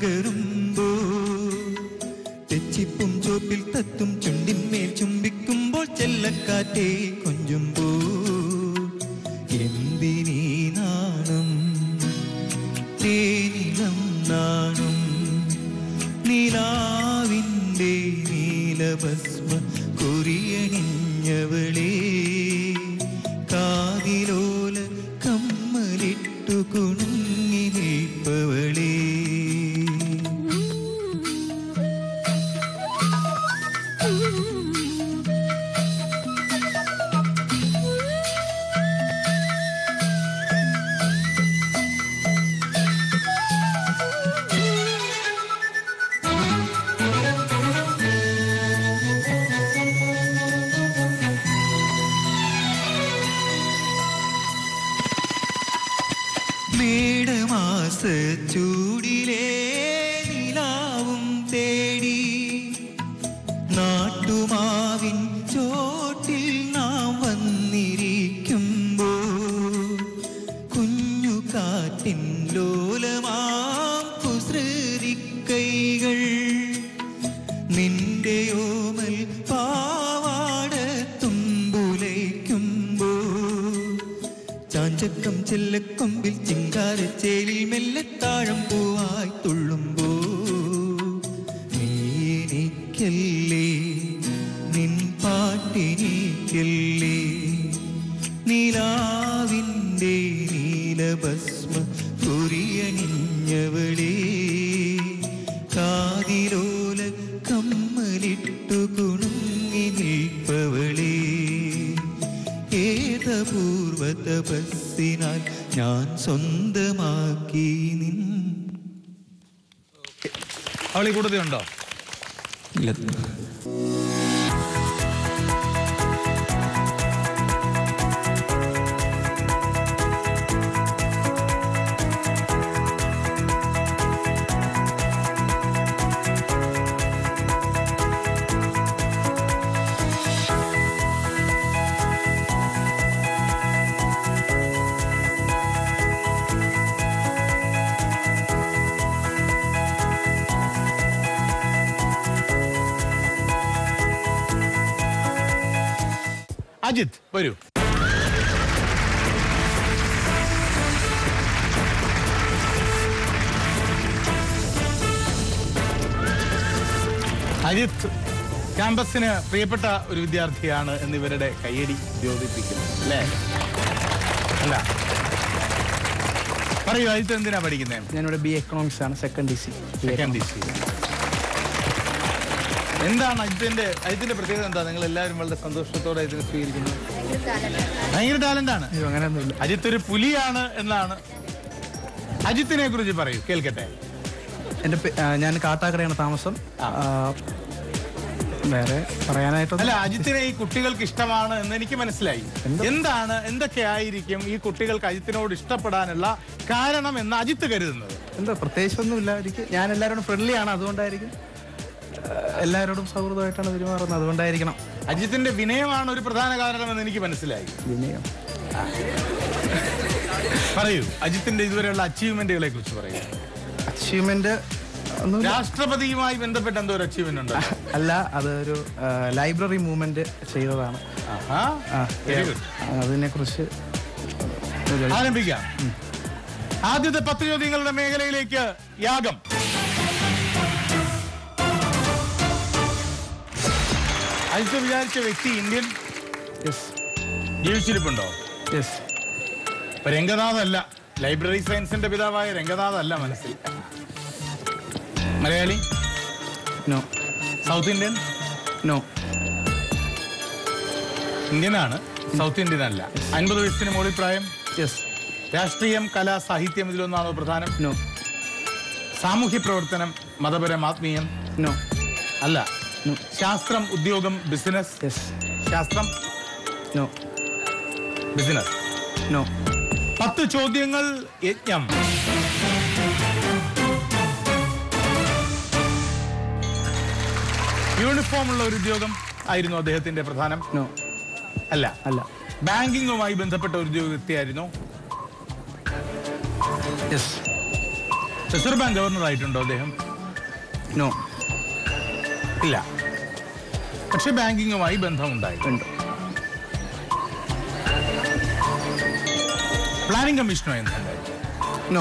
പകരുമ്പോ തെച്ചിപ്പും ചോപ്പിൽ തത്തും ചുണ്ടിന്മേൽ ചുംബിക്കുമ്പോൾ ചെല്ലക്കാറ്റേ കൊഞ്ചുമ്പോ എന്തിനീ നാണം തേനിളം നാണം നിലാവിൻ്റെ നീലഭസ്മ കുറിയണിഞ്ഞവളേ കാതിലോല കമ്മലിട്ടു കുണുങ്ങി നിൽപ്പവളേ മേടമാസ ചൂടിലേ നിലാവും തേടി നാട്ടുമാവിൻ ചോട്ടിൽ നാം വന്നിരിക്കുമ്പോ കുഞ്ഞു കാറ്റിൻ ലോലമാം കുസൃതിക്കൈകൾ നിന്റെ ഓമൽ പാവാട തുമ്പുലയ്ക്കുമ്പോ ചാഞ്ചക്കം ചെല്ലക്കൊമ്പിൽ ചിങ്കാരച്ചേലിൽ മെല്ലെ താഴം പൂവായി തുള്ളുമ്പോ നീ എനിക്കല്ലേ നിൻ പാട്ടിനിക്കല്ലേ നിലാവിൻ്റെ നീലഭസ്മ കുറിയണിഞ്ഞവളേ കാതിലോല കമ്മലിട്ടു കുണുങ്ങി നിൽപ്പവളേ ഏതപൂർവ തപസ്സിനാൽ ഞാൻ സ്വന്തമാക്കി നിൻ അവൾ ഈ കൂട്ടത്തിലുണ്ടോ അജിത് വരൂ അജിത് ക്യാമ്പസിന് പ്രിയപ്പെട്ട ഒരു വിദ്യാർത്ഥിയാണ് എന്നിവരുടെ കയ്യടി ദ്യോതിപ്പിക്കുന്നു അല്ലേ അല്ല പറയൂ അജിത്ത് എന്തിനാ പഠിക്കുന്നത് ഞാനിവിടെ ബി എക്കണോമിക്സ് ആണ് second D C second DC എന്താണ് അജിത്തിന്റെ അജിത്തിന്റെ പ്രത്യേകത എന്താ നിങ്ങൾ എല്ലാവരും വളരെ സന്തോഷത്തോടെ ഇതിനെ സ്വീകരിക്കുന്നത് ഭയങ്കര ടാലന്റ് ആണ് അയ്യോ അങ്ങനെയൊന്നുമില്ല അജിത്ത് ഒരു പുലിയാണ് എന്നാണ് അജിത്തിനെ കുറിച്ച് പറയൂ കേൾക്കട്ടെ എൻ്റെ പേ- ആ, ഞാൻ കാട്ടാക്കടയാണ് താമസം ആ, വേറെ പറയാനായിട്ടൊന്നും അല്ല അജിത്തിനെ ഈ കുട്ടികൾക്ക് ഇഷ്ടമാണ് എന്ന് എനിക്ക് മനസ്സിലായി എന്താണ് എന്തൊക്കെ ആയിരിക്കും ഈ കുട്ടികൾക്ക് അജിത്തിനോട് ഇഷ്ടപ്പെടാനുള്ള കാരണം എന്ന് അജിത്ത് കരുതുന്നത് എന്താ പ്രത്യേകിച്ചൊന്നുമില്ല എനിക്ക് ഞാൻ എല്ലാവരോടും ഫ്രണ്ട്ലി ആണ് അതുകൊണ്ടായിരിക്കും ആ, എല്ലാവരോടും സൗഹൃദമായിട്ടാണ് പെരുമാറുന്നത് അതുകൊണ്ടായിരിക്കണം അജിത്തിന്റെ വിനയമാണ് ഒരു പ്രധാന കാരണം എന്ന് എനിക്ക് മനസ്സിലായി വിനയം പറയൂ അജിത്തിന്റെ ഇതുവരെയുള്ള അച്ചീവ്മെന്റുകളെ കുറിച്ച് പറയൂ അച്ചീവ്മെന്റ് ഒന്നും രാഷ്ട്രപതിയുമായി ബന്ധപ്പെട്ട എന്തോ ഒരു അച്ചീവ്മെന്റ് ഉണ്ടോ അല്ല അതൊരു ലൈബ്രറി മൂവ്മെന്റ് ചെയ്തതാണ് ആഹാ. ആ, Very good. അതിനെ കുറിച്ച് ആരംഭിക്കാം ആദ്യത്തെ പത്ത് ചോദ്യങ്ങളുടെ മേഖലയിലേക്ക് യാഗം അജിത്ത് വിചാരിച്ച വ്യക്തി ഇന്ത്യൻ യെസ് ജീവിച്ചിരിപ്പുണ്ടോ യെസ് ഇപ്പൊ രംഗനാഥ് അല്ല ലൈബ്രറി സയൻസിന്റെ പിതാവായ രംഗനാഥ് അല്ല മനസ്സിൽ Malayali no south Indian no ഇന്ത്യനാണ് സൗത്ത് ഇന്ത്യൻ അല്ല അൻപത് വയസ്സിന് മുകളിൽ പ്രായം യെസ് രാഷ്ട്രീയം കല സാഹിത്യം ഇതിലൊന്നാണോ പ്രധാനം നോ സാമൂഹ്യ പ്രവർത്തനം മതപരം ആത്മീയം നോ അല്ല No. ശാസ്ത്രം ഉദ്യോഗം ബിസിനസ് യെസ് ശാസ്ത്രം നോ ബിസിനസ് നോ പത്ത് ചോദ്യങ്ങൾ യജ്ഞം യൂണിഫോം ഉള്ള ഒരു ഉദ്യോഗം ആയിരുന്നു അദ്ദേഹത്തിന്റെ പ്രധാനം നോ അല്ല അല്ല ബാങ്കിങ്ങുമായി ബന്ധപ്പെട്ട ഒരു ഉദ്യോഗ വ്യക്തിയായിരുന്നു യെസ് റിസർവ് ബാങ്ക് ഗവർണർ ആയിട്ടുണ്ടോ അദ്ദേഹം നോ ഇല്ല പക്ഷെ ബാങ്കിങ്ങുമായി ബന്ധമുണ്ടായി ഉണ്ട് പ്ലാനിംഗ് കമ്മീഷനോ എന്തുണ്ടായി നോ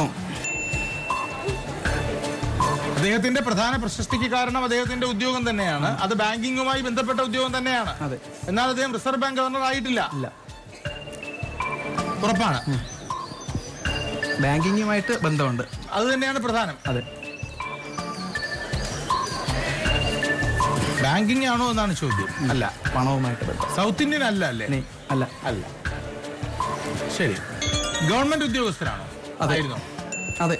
അദ്ദേഹത്തിന്റെ പ്രധാന പ്രശസ്തിക്ക് കാരണം അദ്ദേഹത്തിന്റെ ഉദ്യോഗം തന്നെയാണ് അത് ബാങ്കിങ്ങുമായി ബന്ധപ്പെട്ട ഉദ്യോഗം തന്നെയാണ് അതെ എന്നാൽ അദ്ദേഹം റിസർവ് ബാങ്ക് ഗവർണർ ആയിട്ടില്ല ഇല്ല ഉറപ്പാണ് ബാങ്കിങ്ങുമായിട്ട് ബന്ധമുണ്ട് അത് തന്നെയാണ് പ്രധാനം അതെ ബാങ്കിങ് ആണോ എന്നാണ് ചോദ്യം അല്ല പണവുമായിട്ട് ബന്ധം സൗത്ത് ഇന്ത്യൻ അല്ല അല്ലേ ഇനി അല്ല അല്ല ശരി ഗവൺമെന്റ് ഉദ്യോഗസ്ഥരാണോ അതെ. ആയിരുന്നോ അതെ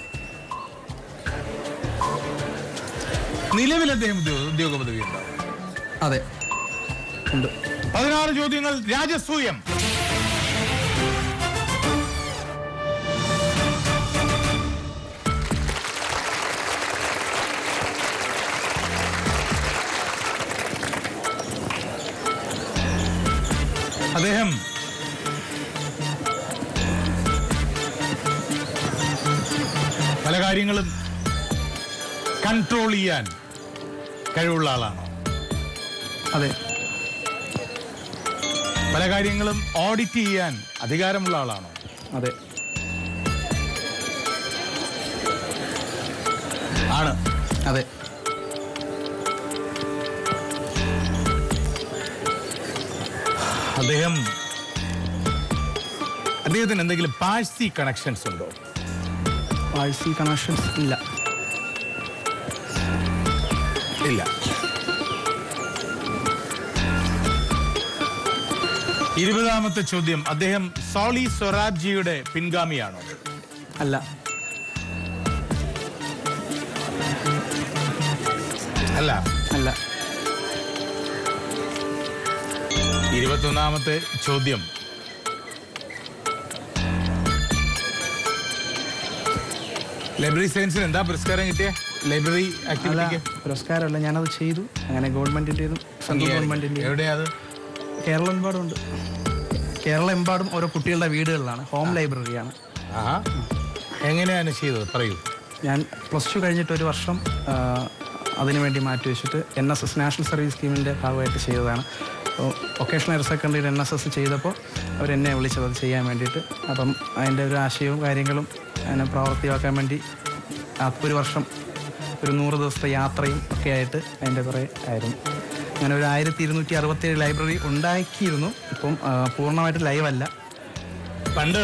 നിലവിൽ അദ്ദേഹം ഉദ്യോഗ ഉദ്യോഗ പദവി ഉണ്ടോ അതെ ഉണ്ട് പതിനാറ് ചോദ്യങ്ങൾ രാജസൂയം അദ്ദേഹം പല കാര്യങ്ങളും കൺട്രോൾ ചെയ്യാൻ കഴിവുള്ള ആളാണോ അതെ പല കാര്യങ്ങളും ഓഡിറ്റ് ചെയ്യാൻ അധികാരമുള്ള ആളാണോ അതെ ആണ് അതെ അദ്ദേഹം അദ്ദേഹത്തിന് എന്തെങ്കിലും പാഴ്സി കണക്ഷൻസ് ഉണ്ടോ പാഴ്സി കണക്ഷൻസ് ഇല്ല ഇല്ല ഇരുപതാമത്തെ ചോദ്യം അദ്ദേഹം സോളി സ്വരാബ്ജിയുടെ പിൻഗാമിയാണോ അല്ല അല്ല അല്ല ഇരുപത്തൊന്നാമത്തെ ചോദ്യം ലൈബ്രറി സയൻസിന് എന്താ പുരസ്കാരം കിട്ടിയ ലൈബ്രറി അല്ല ആക്ടിവിറ്റിക്ക് പുരസ്കാരമല്ല ഞാനത് ചെയ്തു അങ്ങനെ ഗവൺമെന്റിൻ്റെതും സെൻട്രൽ ഗവൺമെന്റിൻ്റെയും എവിടെയാ അത് കേരളം എമ്പാടുണ്ട് കേരളം എമ്പാടും ഓരോ കുട്ടികളുടെ വീടുകളിലാണ് ഹോം ലൈബ്രറിയാണ് ആഹാ എങ്ങനെയാണ് ചെയ്തത് പറയൂ ഞാൻ പ്ലസ് ടു കഴിഞ്ഞിട്ട് ഒരു വർഷം ആ, അതിനുവേണ്ടി മാറ്റി വെച്ചിട്ട് N S S national service സ്കീമിൻ്റെ ഭാഗമായിട്ട് ചെയ്തതാണ് അപ്പോൾ വൊക്കേഷണൽ ഹയർ സെക്കൻഡറിയിൽ എൻ എസ് എസ് ചെയ്തപ്പോൾ അവരെന്നെ വിളിച്ചത് അത് ചെയ്യാൻ വേണ്ടിയിട്ട് അപ്പം അതിൻ്റെ ഒരു ആശയവും കാര്യങ്ങളും അതിനെ പ്രാവർത്തികമാക്കാൻ വേണ്ടി ആ ഒരു വർഷം ഒരു നൂറ് ദിവസത്തെ യാത്രയും ഒക്കെ ആയിട്ട് അതിൻ്റെ കുറേ ആയിരുന്നു അങ്ങനെ ഒരു ആയിരത്തി ഇരുന്നൂറ്റി അറുപത്തേഴ് ലൈബ്രറി ഉണ്ടാക്കിയിരുന്നു ഇപ്പം ആ, പൂർണ്ണമായിട്ട് ലൈവല്ല പണ്ട്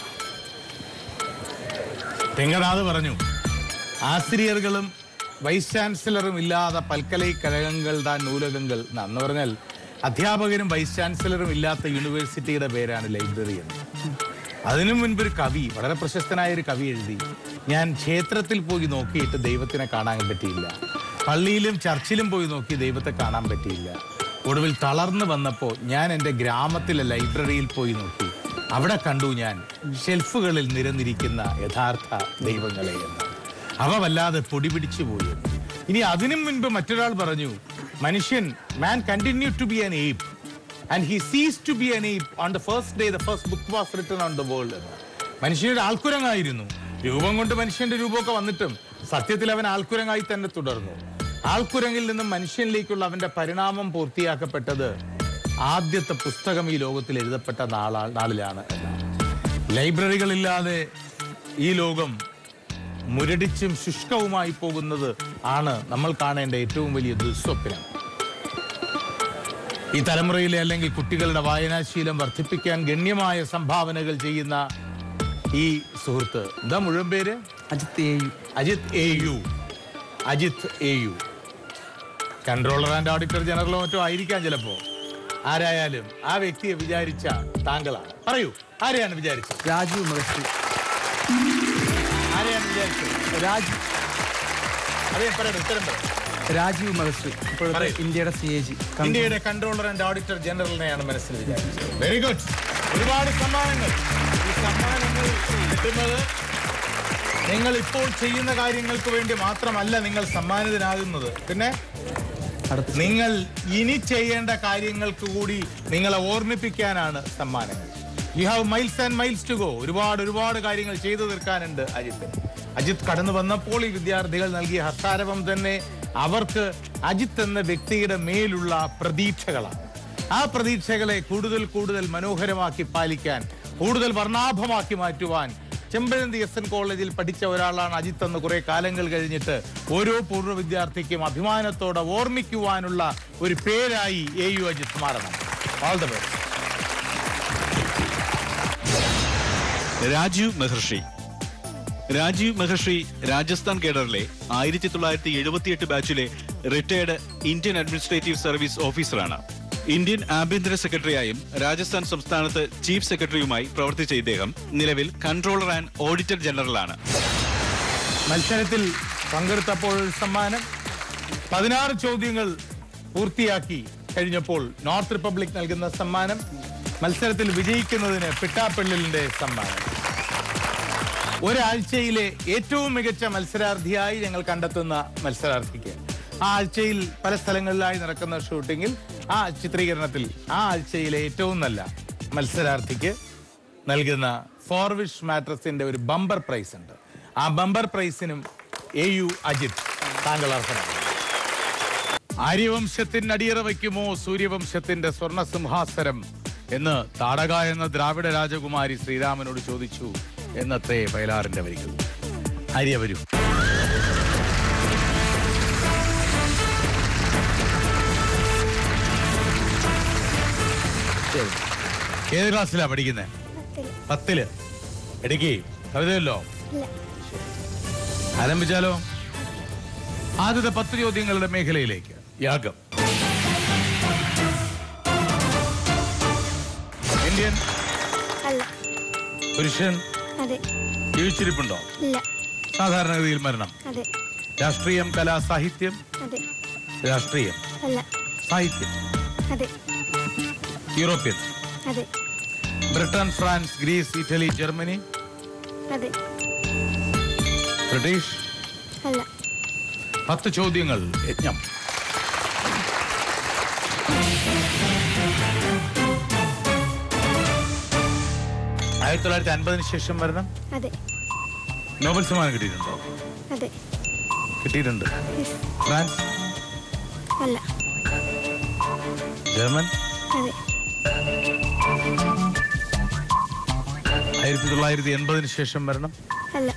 തെങ്കനാഥ് പറഞ്ഞു ആസിരിയറുകളും വൈസ് ചാൻസലറും ഇല്ലാതെ പൽക്കലൈക്കഴകങ്ങൾ താൻ നൂലകങ്ങൾ എന്ന് അന്ന് പറഞ്ഞാൽ അധ്യാപകരും വൈസ് ചാൻസലറും ഇല്ലാത്ത യൂണിവേഴ്സിറ്റിയുടെ പേരാണ് ലൈബ്രറി എന്ന് അതിനു മുൻപ് ഒരു കവി വളരെ പ്രശസ്തനായ ഒരു കവി എഴുതി ഞാൻ ക്ഷേത്രത്തിൽ പോയി നോക്കിയിട്ട് ദൈവത്തിനെ കാണാൻ പറ്റിയില്ല പള്ളിയിലും ചർച്ചിലും പോയി നോക്കി ദൈവത്തെ കാണാൻ പറ്റിയില്ല ഒടുവിൽ തളർന്നു വന്നപ്പോൾ ഞാൻ എൻ്റെ ഗ്രാമത്തിലെ ലൈബ്രറിയിൽ പോയി നോക്കി അവിടെ കണ്ടു ഞാൻ ഷെൽഫുകളിൽ നിരന്നിരിക്കുന്ന യഥാർത്ഥ ദൈവങ്ങളെ എന്ന് അവ വല്ലാതെ പൊടി പിടിച്ചു പോയി എന്ന്. ഇനി അതിനും മുൻപ് മറ്റൊരാൾ പറഞ്ഞു മനുഷ്യൻ man continue to be an ape and he sees to be an ape on the first day the first book was written on the world എന്ന് മനുഷ്യനൊരു ആൾക്കുരങ്ങായിരുന്നു രൂപം കൊണ്ട് മനുഷ്യന്റെ രൂപമൊക്കെ വന്നിട്ടും സത്യത്തിൽ അവൻ ആൾക്കുരങ്ങായി തന്നെ തുടർന്നു ആൾക്കുരങ്ങിൽ നിന്നും മനുഷ്യനിലേക്കുള്ള അവന്റെ പരിണാമം പൂർത്തിയാക്കപ്പെട്ടത് ആദ്യത്തെ പുസ്തകം ഈ ലോകത്തിൽ എഴുതപ്പെട്ട നാളാ നാളിലാണ് എന്നാണ് ലൈബ്രറികളില്ലാതെ ഈ ലോകം മുരടിച്ചും ശുഷ്കവുമായി പോകുന്നത് ആണ് നമ്മൾ കാണേണ്ട ഏറ്റവും വലിയ ദുസ്വപ്നം ഈ തലമുറയിലെ അല്ലെങ്കിൽ കുട്ടികളുടെ വായനാശീലം വർദ്ധിപ്പിക്കാൻ ഗണ്യമായ സംഭാവനകൾ ചെയ്യുന്ന ഈ സുഹൃത്ത് എന്താ മുഴുവൻ പേര് Ajith A U Ajith A U Ajith A U controller and auditor ജനറലോ മറ്റോ ആയിരിക്കാം ചിലപ്പോ ആരായാലും ആ വ്യക്തിയെ വിചാരിച്ച താങ്കളാണ് പറയൂ ആരെയാണ് വിചാരിച്ചത് രാജീവ് മഹർഷി ആരെയാണ് വിചാരിച്ചത് രാജ് അതേ പറയട്ടെ ഉത്തരം പറ രാജീവ് മഹർഷി ഇപ്പോഴത്തെ പറയൂ. ഇന്ത്യയുടെ സി എ ജി ഇന്ത്യയുടെ കൺട്രോളർ ആൻഡ് ഓഡിറ്റർ ജനറലിനെയാണ് മനസ്സിൽ വിചാരിച്ചത് വെരി ഗുഡ് ഒരുപാട് സമ്മാനങ്ങൾ ഈ സമ്മാനങ്ങൾ കിട്ടുന്നത് നിങ്ങൾ ഇപ്പോൾ ചെയ്യുന്ന കാര്യങ്ങൾക്ക് വേണ്ടി മാത്രമല്ല നിങ്ങൾ സമ്മാനിതനാകുന്നത് പിന്നെ അടുത്ത നിങ്ങൾ ഇനി ചെയ്യേണ്ട കാര്യങ്ങൾക്ക് കൂടി നിങ്ങളെ ഓർമ്മിപ്പിക്കാനാണ് സമ്മാനങ്ങൾ you have miles and miles to go ഒരുപാട് ഒരുപാട് കാര്യങ്ങൾ ചെയ്തു തീർക്കാനുണ്ട് അജിത്ത് അജിത്ത് കടന്നു വന്നപ്പോൾ ഈ വിദ്യാർത്ഥികൾ നൽകിയ ഹസ്താരവം തന്നെ അവർക്ക് അജിത്ത് എന്ന വ്യക്തിയുടെ മേലുള്ള പ്രതീക്ഷകളാണ് ആ പ്രതീക്ഷകളെ കൂടുതൽ കൂടുതൽ മനോഹരമാക്കി പാലിക്കാൻ കൂടുതൽ വർണ്ണാഭമാക്കി മാറ്റുവാൻ ചെമ്പഴന്തി എസ് എൻ കോളേജിൽ പഠിച്ച ഒരാളാണ് അജിത്ത് എന്ന് കുറെ കാലങ്ങൾ കഴിഞ്ഞിട്ട് ഓരോ പൂർവ്വ വിദ്യാർത്ഥിക്കും അഭിമാനത്തോടെ ഓർമ്മിക്കുവാനുള്ള ഒരു പേരായി എ യു അജിത്ത് മാറണം all the best Rajiv Mehrishi Rajiv Mehrishi Rajasthan കേഡറിലെ ആയിരത്തി തൊള്ളായിരത്തി എഴുപത്തിയെട്ട് ബാച്ചിലെ റിട്ടയർഡ് ഇന്ത്യൻ അഡ്മിനിസ്ട്രേറ്റീവ് സർവീസ് ഓഫീസറാണ് ഇന്ത്യൻ ആഭ്യന്തര സെക്രട്ടറിയായും രാജസ്ഥാൻ സംസ്ഥാനത്ത് ചീഫ് സെക്രട്ടറിയുമായി പ്രവർത്തിച്ച ഇദ്ദേഹം നിലവിൽ കൺട്രോളർ ആൻഡ് ഓഡിറ്റർ ജനറലാണ് മത്സരത്തിൽ പങ്കെടുത്തപ്പോൾ സമ്മാനം പതിനാറ് ചോദ്യങ്ങൾ പൂർത്തിയാക്കി കഴിഞ്ഞപ്പോൾ നോർത്ത് റിപ്പബ്ലിക് നൽകുന്ന സമ്മാനം മത്സരത്തിൽ വിജയിക്കുന്നതിന് പിട്ടാപ്പള്ളിലിന്റെ സമ്മാനം ഒരാഴ്ചയിലെ ഏറ്റവും മികച്ച മത്സരാർത്ഥിയായി ഞങ്ങൾ കണ്ടെത്തുന്ന മത്സരാർത്ഥിക്ക് ആ ആഴ്ചയിൽ പല സ്ഥലങ്ങളിലായി നടക്കുന്ന ഷൂട്ടിങ്ങിൽ ആ ചിത്രീകരണത്തിൽ ആ ആഴ്ചയിലെ ഏറ്റവും നല്ല മത്സരാർത്ഥിക്ക് നൽകുന്ന ഫോർവിഷ് മാട്രസിന്റെ ഒരു ബമ്പർ പ്രൈസ് ഉണ്ട് ആ ബമ്പർ പ്രൈസിനും എ യു അജിത് താങ്കൾ അർഹനാണ് ആര്യവംശത്തിന് അടിയറ വയ്ക്കുമോ സൂര്യവംശത്തിന്റെ സ്വർണ്ണ സിംഹാസനം എന്ന് താടക എന്ന ദ്രാവിഡ രാജകുമാരി ശ്രീരാമനോട് ചോദിച്ചു എന്നത്രേ വയലാറിന്റെ വരികൾ ആര്യ വരൂ ശരി. ഏത് ക്ലാസ്സിലാ പഠിക്കുന്നത് പത്തില് എടുക്കി കവിതയല്ലോ ഇല്ല ആരംഭിച്ചാലോ ആദ്യത്തെ പത്ത് ചോദ്യങ്ങളുടെ മേഖലയിലേക്ക് യാഗം ഇന്ത്യൻ അല്ല പുരുഷൻ അതെ ജീവിച്ചിരിപ്പുണ്ടോ ഇല്ല സാധാരണഗതിയിൽ മരണം അതെ രാഷ്ട്രീയം കലാ സാഹിത്യം അതെ രാഷ്ട്രീയം അല്ല സാഹിത്യം അതെ യൂറോപ്യൻ അതെ Britain France Greece Italy Germany അതെ ബ്രിട്ടീഷ് അല്ല പത്ത് ചോദ്യങ്ങൾ യജ്ഞം ആയിരത്തി തൊള്ളായിരത്തി അൻപതിന് ശേഷം മരണം അതെ നോബൽ സമ്മാനം കിട്ടിയിട്ടുണ്ടോ അതെ കിട്ടിയിട്ടുണ്ട് യെസ് ഫ്രാൻസ് അല്ല ജർമ്മൻ അതെ ആയിരത്തി തൊള്ളായിരത്തി എൺപതിന് ശേഷം മരണം അല്ല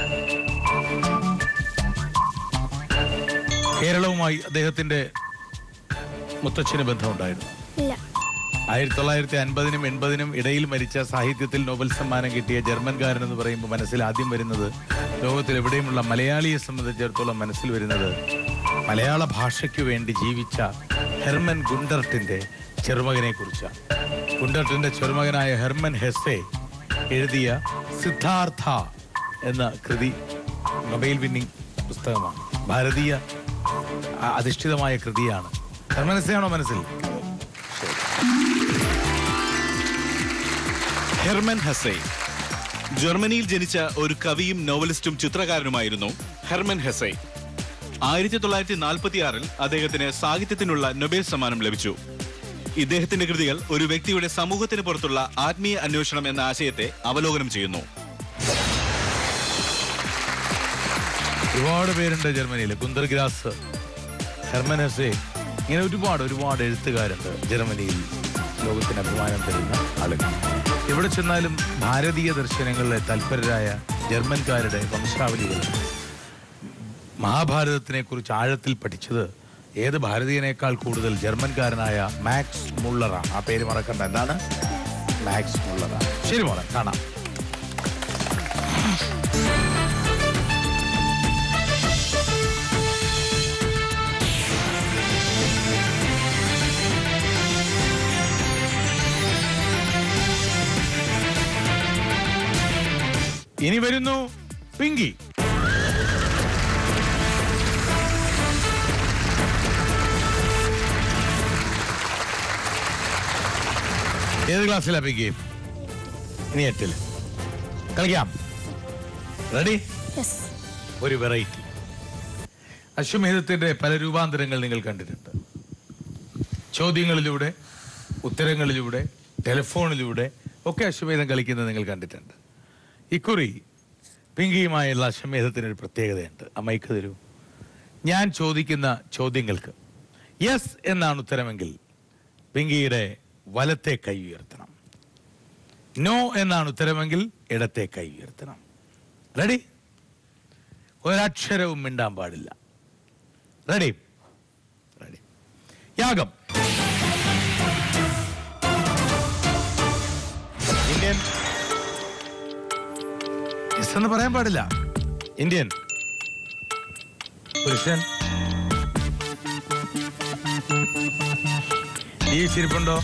കേരളവുമായി അദ്ദേഹത്തിന്റെ മുത്തച്ഛന് ബന്ധമുണ്ടായിരുന്നു ഇല്ല ആയിരത്തി തൊള്ളായിരത്തി അൻപതിനും എൺപതിനും ഇടയിൽ മരിച്ച സാഹിത്യത്തിൽ നോബൽ സമ്മാനം കിട്ടിയ ജർമ്മൻകാരൻ എന്ന് പറയുമ്പോൾ മനസ്സിൽ ആദ്യം വരുന്നത് ലോകത്തിൽ എവിടെയുമുള്ള മലയാളിയെ സംബന്ധിച്ചിടത്തോളം മനസ്സിൽ വരുന്നത് മലയാള ഭാഷയ്ക്ക് വേണ്ടി ജീവിച്ച ഹെർമൻ ഗുണ്ടർട്ടിന്റെ ചെറുമകനെ കുറിച്ചാണ് ഗുണ്ടർട്ടിന്റെ ചെറുമകനായ ഹെർമൻ ഹെസ്സെ എഴുതിയ സിദ്ധാർത്ഥ എന്ന കൃതി നൊബൈൽ വിന്നിംഗ് പുസ്തകമാണ് ഭാരതീയ അ- അധിഷ്ഠിതമായ കൃതിയാണ് ഹെർമൻ ഹെസ്സെയാണോ മനസ്സിൽ ഹെർമൻ ഹസെ ജർമ്മനിയിൽ ജനിച്ച ഒരു കവിയും നോവലിസ്റ്റും ചിത്രകാരനുമായിരുന്നു ഹെർമൻ ഹെസെ ആയിരത്തി തൊള്ളായിരത്തി നാൽപ്പത്തി ആറിൽ അദ്ദേഹത്തിന് സാഹിത്യത്തിനുള്ള നൊബേൽ സമ്മാനം ലഭിച്ചു ഇദ്ദേഹത്തിന്റെ കൃതികൾ ഒരു വ്യക്തിയുടെ സമൂഹത്തിന് പുറത്തുള്ള ആത്മീയ അന്വേഷണം എന്ന ആശയത്തെ അവലോകനം ചെയ്യുന്നു ഒരുപാട് പേരുണ്ട് ജർമ്മനിയിൽ കുന്തർ ഗ്രാസ് ഹെർമൻ ഹെസെ ഇങ്ങനെ ഒരുപാട് ഒരുപാട് എഴുത്തുകാരുണ്ട് ജർമ്മനിയിൽ ലോകത്തിന് അഭിമാനം തരുന്ന ആളുകൾ എവിടെ ചെന്നാലും ഭാരതീയ ദർശനങ്ങളിലെ തൽപരരായ ജർമ്മൻകാരുടെ വംശാവലികൾ മഹാഭാരതത്തിനെ കുറിച്ച് ആഴത്തിൽ പഠിച്ചത് ഏത് ഭാരതീയനേക്കാൾ കൂടുതൽ ജർമ്മൻകാരനായ മാക്സ് മുള്ളറാണ് ആ പേര് മറക്കണ്ട എന്താണ് മാക്സ് മുള്ളറാണ് ശരി മോളെ കാണാം ഇനി വരുന്നു പിങ്കി ഏത് ക്ലാസ്സിലാ പിങ്കി ഇനി എട്ടില് കളിക്കാം റെഡി യെസ് ഒരു വെറൈറ്റി അശ്വമേധത്തിന്റെ പല രൂപാന്തരങ്ങൾ നിങ്ങൾ കണ്ടിട്ടുണ്ട് ചോദ്യങ്ങളിലൂടെ ഉത്തരങ്ങളിലൂടെ ടെലിഫോണിലൂടെ ഒക്കെ അശ്വമേധം കളിക്കുന്നത് നിങ്ങൾ കണ്ടിട്ടുണ്ട് ഇക്കുറി പിങ്കിയുമായുള്ള അശ്വമേധത്തിനൊരു പ്രത്യേകതയുണ്ട് അമ്മയ്ക്ക് തരൂ ഞാൻ ചോദിക്കുന്ന ചോദ്യങ്ങൾക്ക് യെസ് എന്നാണ് ഉത്തരമെങ്കിൽ പിങ്കിയുടെ വലത്തെ കൈ ഉയർത്തണം നോ എന്നാണ് ഉത്തരമെങ്കിൽ ഇടത്തെ കൈ ഉയർത്തണം റെഡി ഒരക്ഷരവും മിണ്ടാൻ പാടില്ല റെഡി റെഡി യാഗം ഇന്ത്യൻ യെസ് എന്ന് പറയാൻ പാടില്ല ഇന്ത്യൻ പുരുഷൻ ജീവിച്ചിരിപ്പുണ്ടോ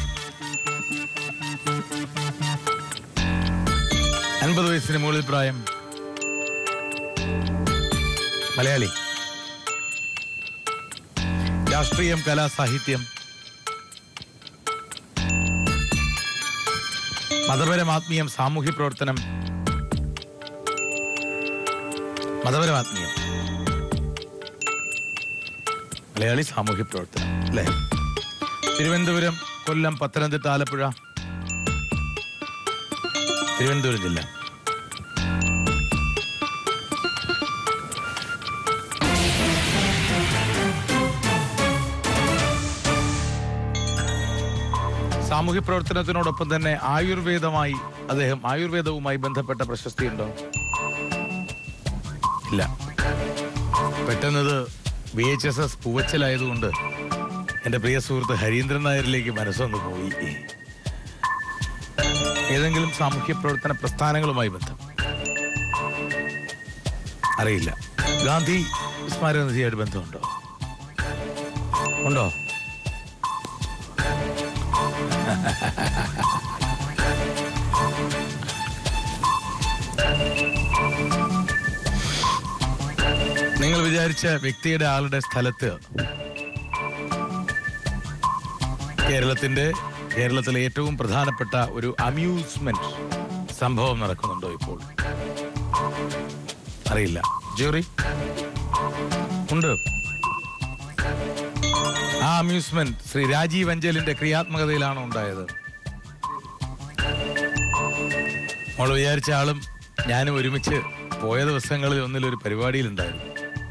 അൻപത് വയസ്സിന് മുകളിൽ പ്രായം മലയാളി രാഷ്ട്രീയം കലാ സാഹിത്യം മതപരം ആത്മീയം സാമൂഹ്യ പ്രവർത്തനം മതപരം ആത്മീയം മലയാളി സാമൂഹ്യ പ്രവർത്തനം അല്ലേ തിരുവനന്തപുരം കൊല്ലം പത്തനംതിട്ട ആലപ്പുഴ തിരുവനന്തപുരം ജില്ല സാമൂഹ്യ പ്രവർത്തനത്തിനോടൊപ്പം തന്നെ ആയുർവേദമായി അദ്ദേഹം ആയുർവേദവുമായി ബന്ധപ്പെട്ട പ്രശസ്തിയുണ്ടോ ഇല്ല പെട്ടെന്നത് വി എച്ച് എസ് എസ് പൂവച്ചലായതുകൊണ്ട് എൻ്റെ പ്രിയ സുഹൃത്ത് ഹരീന്ദ്രൻ നായരിലേക്ക് മനസ്സൊന്ന് പോയി ഏതെങ്കിലും സാമൂഹ്യ പ്രവർത്തന പ്രസ്ഥാനങ്ങളുമായി ബന്ധം അറിയില്ല ഗാന്ധി സ്മാരക നിധിയായിട്ട് ബന്ധമുണ്ടോ ഉണ്ടോ നിങ്ങൾ വിചാരിച്ച വ്യക്തിയുടെ ആളുടെ സ്ഥലത്ത് കേരളത്തിന്റെ കേരളത്തിലെ ഏറ്റവും പ്രധാനപ്പെട്ട ഒരു അമ്യൂസ്മെന്റ് സംഭവം നടക്കുന്നുണ്ടോ ഇപ്പോൾ അറിയില്ല ജൂറി ഉണ്ട് ആ അമ്യൂസ്മെന്റ് ശ്രീ രാജീവ് അഞ്ചലിന്റെ ക്രിയാത്മകതയിലാണോ ഉണ്ടായത് നമ്മൾ വിചാരിച്ച ആളും ഞാനും ഒരുമിച്ച് പോയ ദിവസങ്ങളിൽ ഒന്നിലൊരു പരിപാടിയിലുണ്ടായിരുന്നു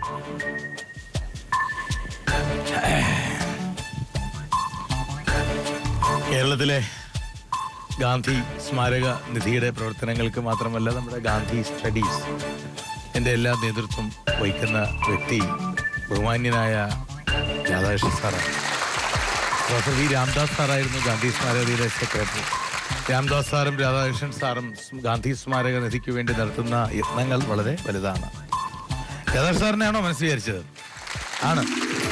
കേരളത്തിലെ ഗാന്ധി സ്മാരക നിധിയുടെ പ്രവർത്തനങ്ങൾക്ക് മാത്രമല്ല നമ്മുടെ ഗാന്ധി സ്റ്റഡീസ് എൻ്റെ എല്ലാ നേതൃത്വം വഹിക്കുന്ന വ്യക്തി ബഹുമാന്യനായ രാധാകൃഷ്ണൻ സാറാണ് പ്രൊഫസർ വി രാംദാസ് സാറായിരുന്നു ഗാന്ധി സ്മാരകതയുടെ സെക്രട്ടറി രാംദാസ് സാറും രാധാകൃഷ്ണൻ സാറും സ് ഗാന്ധി സ്മാരക നിധിക്ക് വേണ്ടി നടത്തുന്ന യത്നങ്ങൾ വളരെ വലുതാണ് രാധാകൃഷ്ണൻ സാറിനെയാണോ മനസ്സ് വിചാരിച്ചത് ആണ്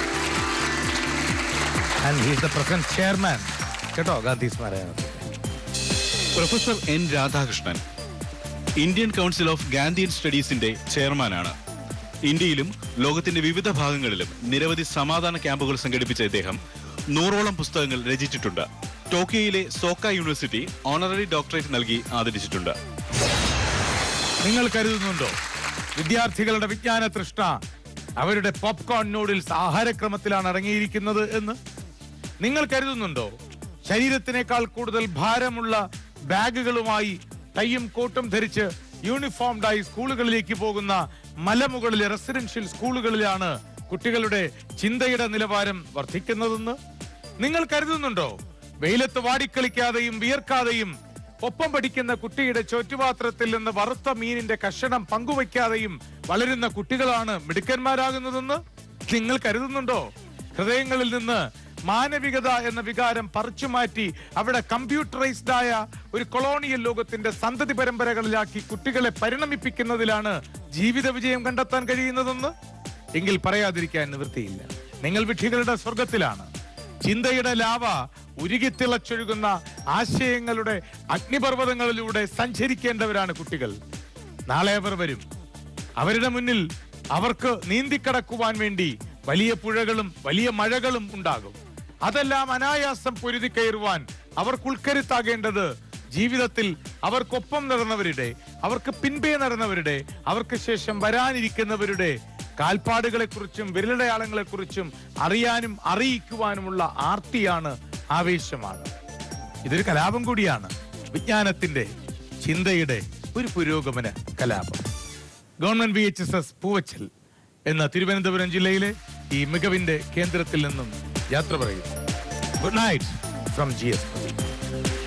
and he's the present chairman കേട്ടോ Gandhi Smarak Nidhi. Professor N Radhakrishnan Indian council of Gandhian സ്റ്റഡീസിന്റെ ചെയർമാനാണ് ഇന്ത്യയിലും ലോകത്തിന്റെ വിവിധ ഭാഗങ്ങളിലും നിരവധി സമാധാന ക്യാമ്പുകൾ സംഘടിപ്പിച്ച ഇദ്ദേഹം നൂറോളം പുസ്തകങ്ങൾ രചിച്ചിട്ടുണ്ട് ടോക്കിയോയിലെ സോക്ക യൂണിവേഴ്സിറ്റി ഓണററി ഡോക്ടറേറ്റ് നൽകി ആദരിച്ചിട്ടുണ്ട് നിങ്ങൾ കരുതുന്നുണ്ടോ വിദ്യാർത്ഥികളുടെ വിജ്ഞാന തൃഷ്ണ അവരുടെ പോപ്കോൺ നൂഡിൽസ് ആഹാരക്രമത്തിലാണ് അടങ്ങിയിരിക്കുന്നത് എന്ന് നിങ്ങൾ കരുതുന്നുണ്ടോ ശരീരത്തിനേക്കാൾ കൂടുതൽ ഭാരമുള്ള ബാഗുകളുമായി ടൈയും കോട്ടും ധരിച്ച് യൂണിഫോംഡായി സ്കൂളുകളിലേക്ക് പോകുന്ന മലമുകളിലെ റെസിഡൻഷ്യൽ സ്കൂളുകളിലാണ് കുട്ടികളുടെ ചിന്തയുടെ നിലവാരം വർദ്ധിക്കുന്നതെന്ന് നിങ്ങൾ കരുതുന്നുണ്ടോ വെയിലത്ത് വാടിക്കളിക്കാതെയും വിയർക്കാതെയും ഒപ്പം പഠിക്കുന്ന കുട്ടിയുടെ ചോറ്റുപാത്രത്തിൽ നിന്ന് വറുത്ത മീനിന്റെ കഷണം പങ്കുവയ്ക്കാതെയും വളരുന്ന കുട്ടികളാണ് മിടുക്കന്മാരാകുന്നതെന്ന് നിങ്ങൾ കരുതുന്നുണ്ടോ ഹൃദയങ്ങളിൽ നിന്ന് മാനവികത എന്ന വികാരം പറിച്ചു മാറ്റി അവിടെ കമ്പ്യൂട്ടറൈസ്ഡ് ആയ ഒരു കൊളോണിയൽ ലോകത്തിന്റെ സന്തതി പരമ്പരകളിലാക്കി കുട്ടികളെ പരിണമിപ്പിക്കുന്നതിലാണ് ജീവിത വിജയം കണ്ടെത്താൻ കഴിയുന്നതെന്ന് എങ്കിൽ പറയാതിരിക്കാൻ നിവൃത്തിയില്ല നിങ്ങൾ വിഡ്ഢികളുടെ സ്വർഗത്തിലാണ് ചിന്തയുടെ ലാവ ഉരുകിത്തിളച്ചൊഴുകുന്ന ആശയങ്ങളുടെ അഗ്നിപർവ്വതങ്ങളിലൂടെ സഞ്ചരിക്കേണ്ടവരാണ് കുട്ടികൾ നാളെ അവർ വരും അവരുടെ മുന്നിൽ അവർക്ക് നീന്തിക്കടക്കുവാൻ വേണ്ടി വലിയ പുഴകളും വലിയ മഴകളും ഉണ്ടാകും അതെല്ലാം അനായാസം പൊരുതി കയറുവാൻ അവർക്ക് ഉൾക്കരുത്താകേണ്ടത് ജീവിതത്തിൽ അവർക്കൊപ്പം നടന്നവരുടെ അവർക്ക് പിൻപേ നടന്നവരുടെ അവർക്ക് ശേഷം വരാനിരിക്കുന്നവരുടെ കാൽപ്പാടുകളെക്കുറിച്ചും വിരലടയാളങ്ങളെക്കുറിച്ചും അറിയാനും അറിയിക്കുവാനുമുള്ള ആർത്തിയാണ് ആവേശമാണ് ഇതൊരു കലാപം കൂടിയാണ് വിജ്ഞാനത്തിന്റെ ചിന്തയുടെ ഒരു പുരോഗമന കലാപം government V H S S Poovachal എന്ന തിരുവനന്തപുരം ജില്ലയിലെ ഈ മികവിന്റെ കേന്ദ്രത്തിൽ നിന്നും യാത്ര പറയുന്നു good night from G S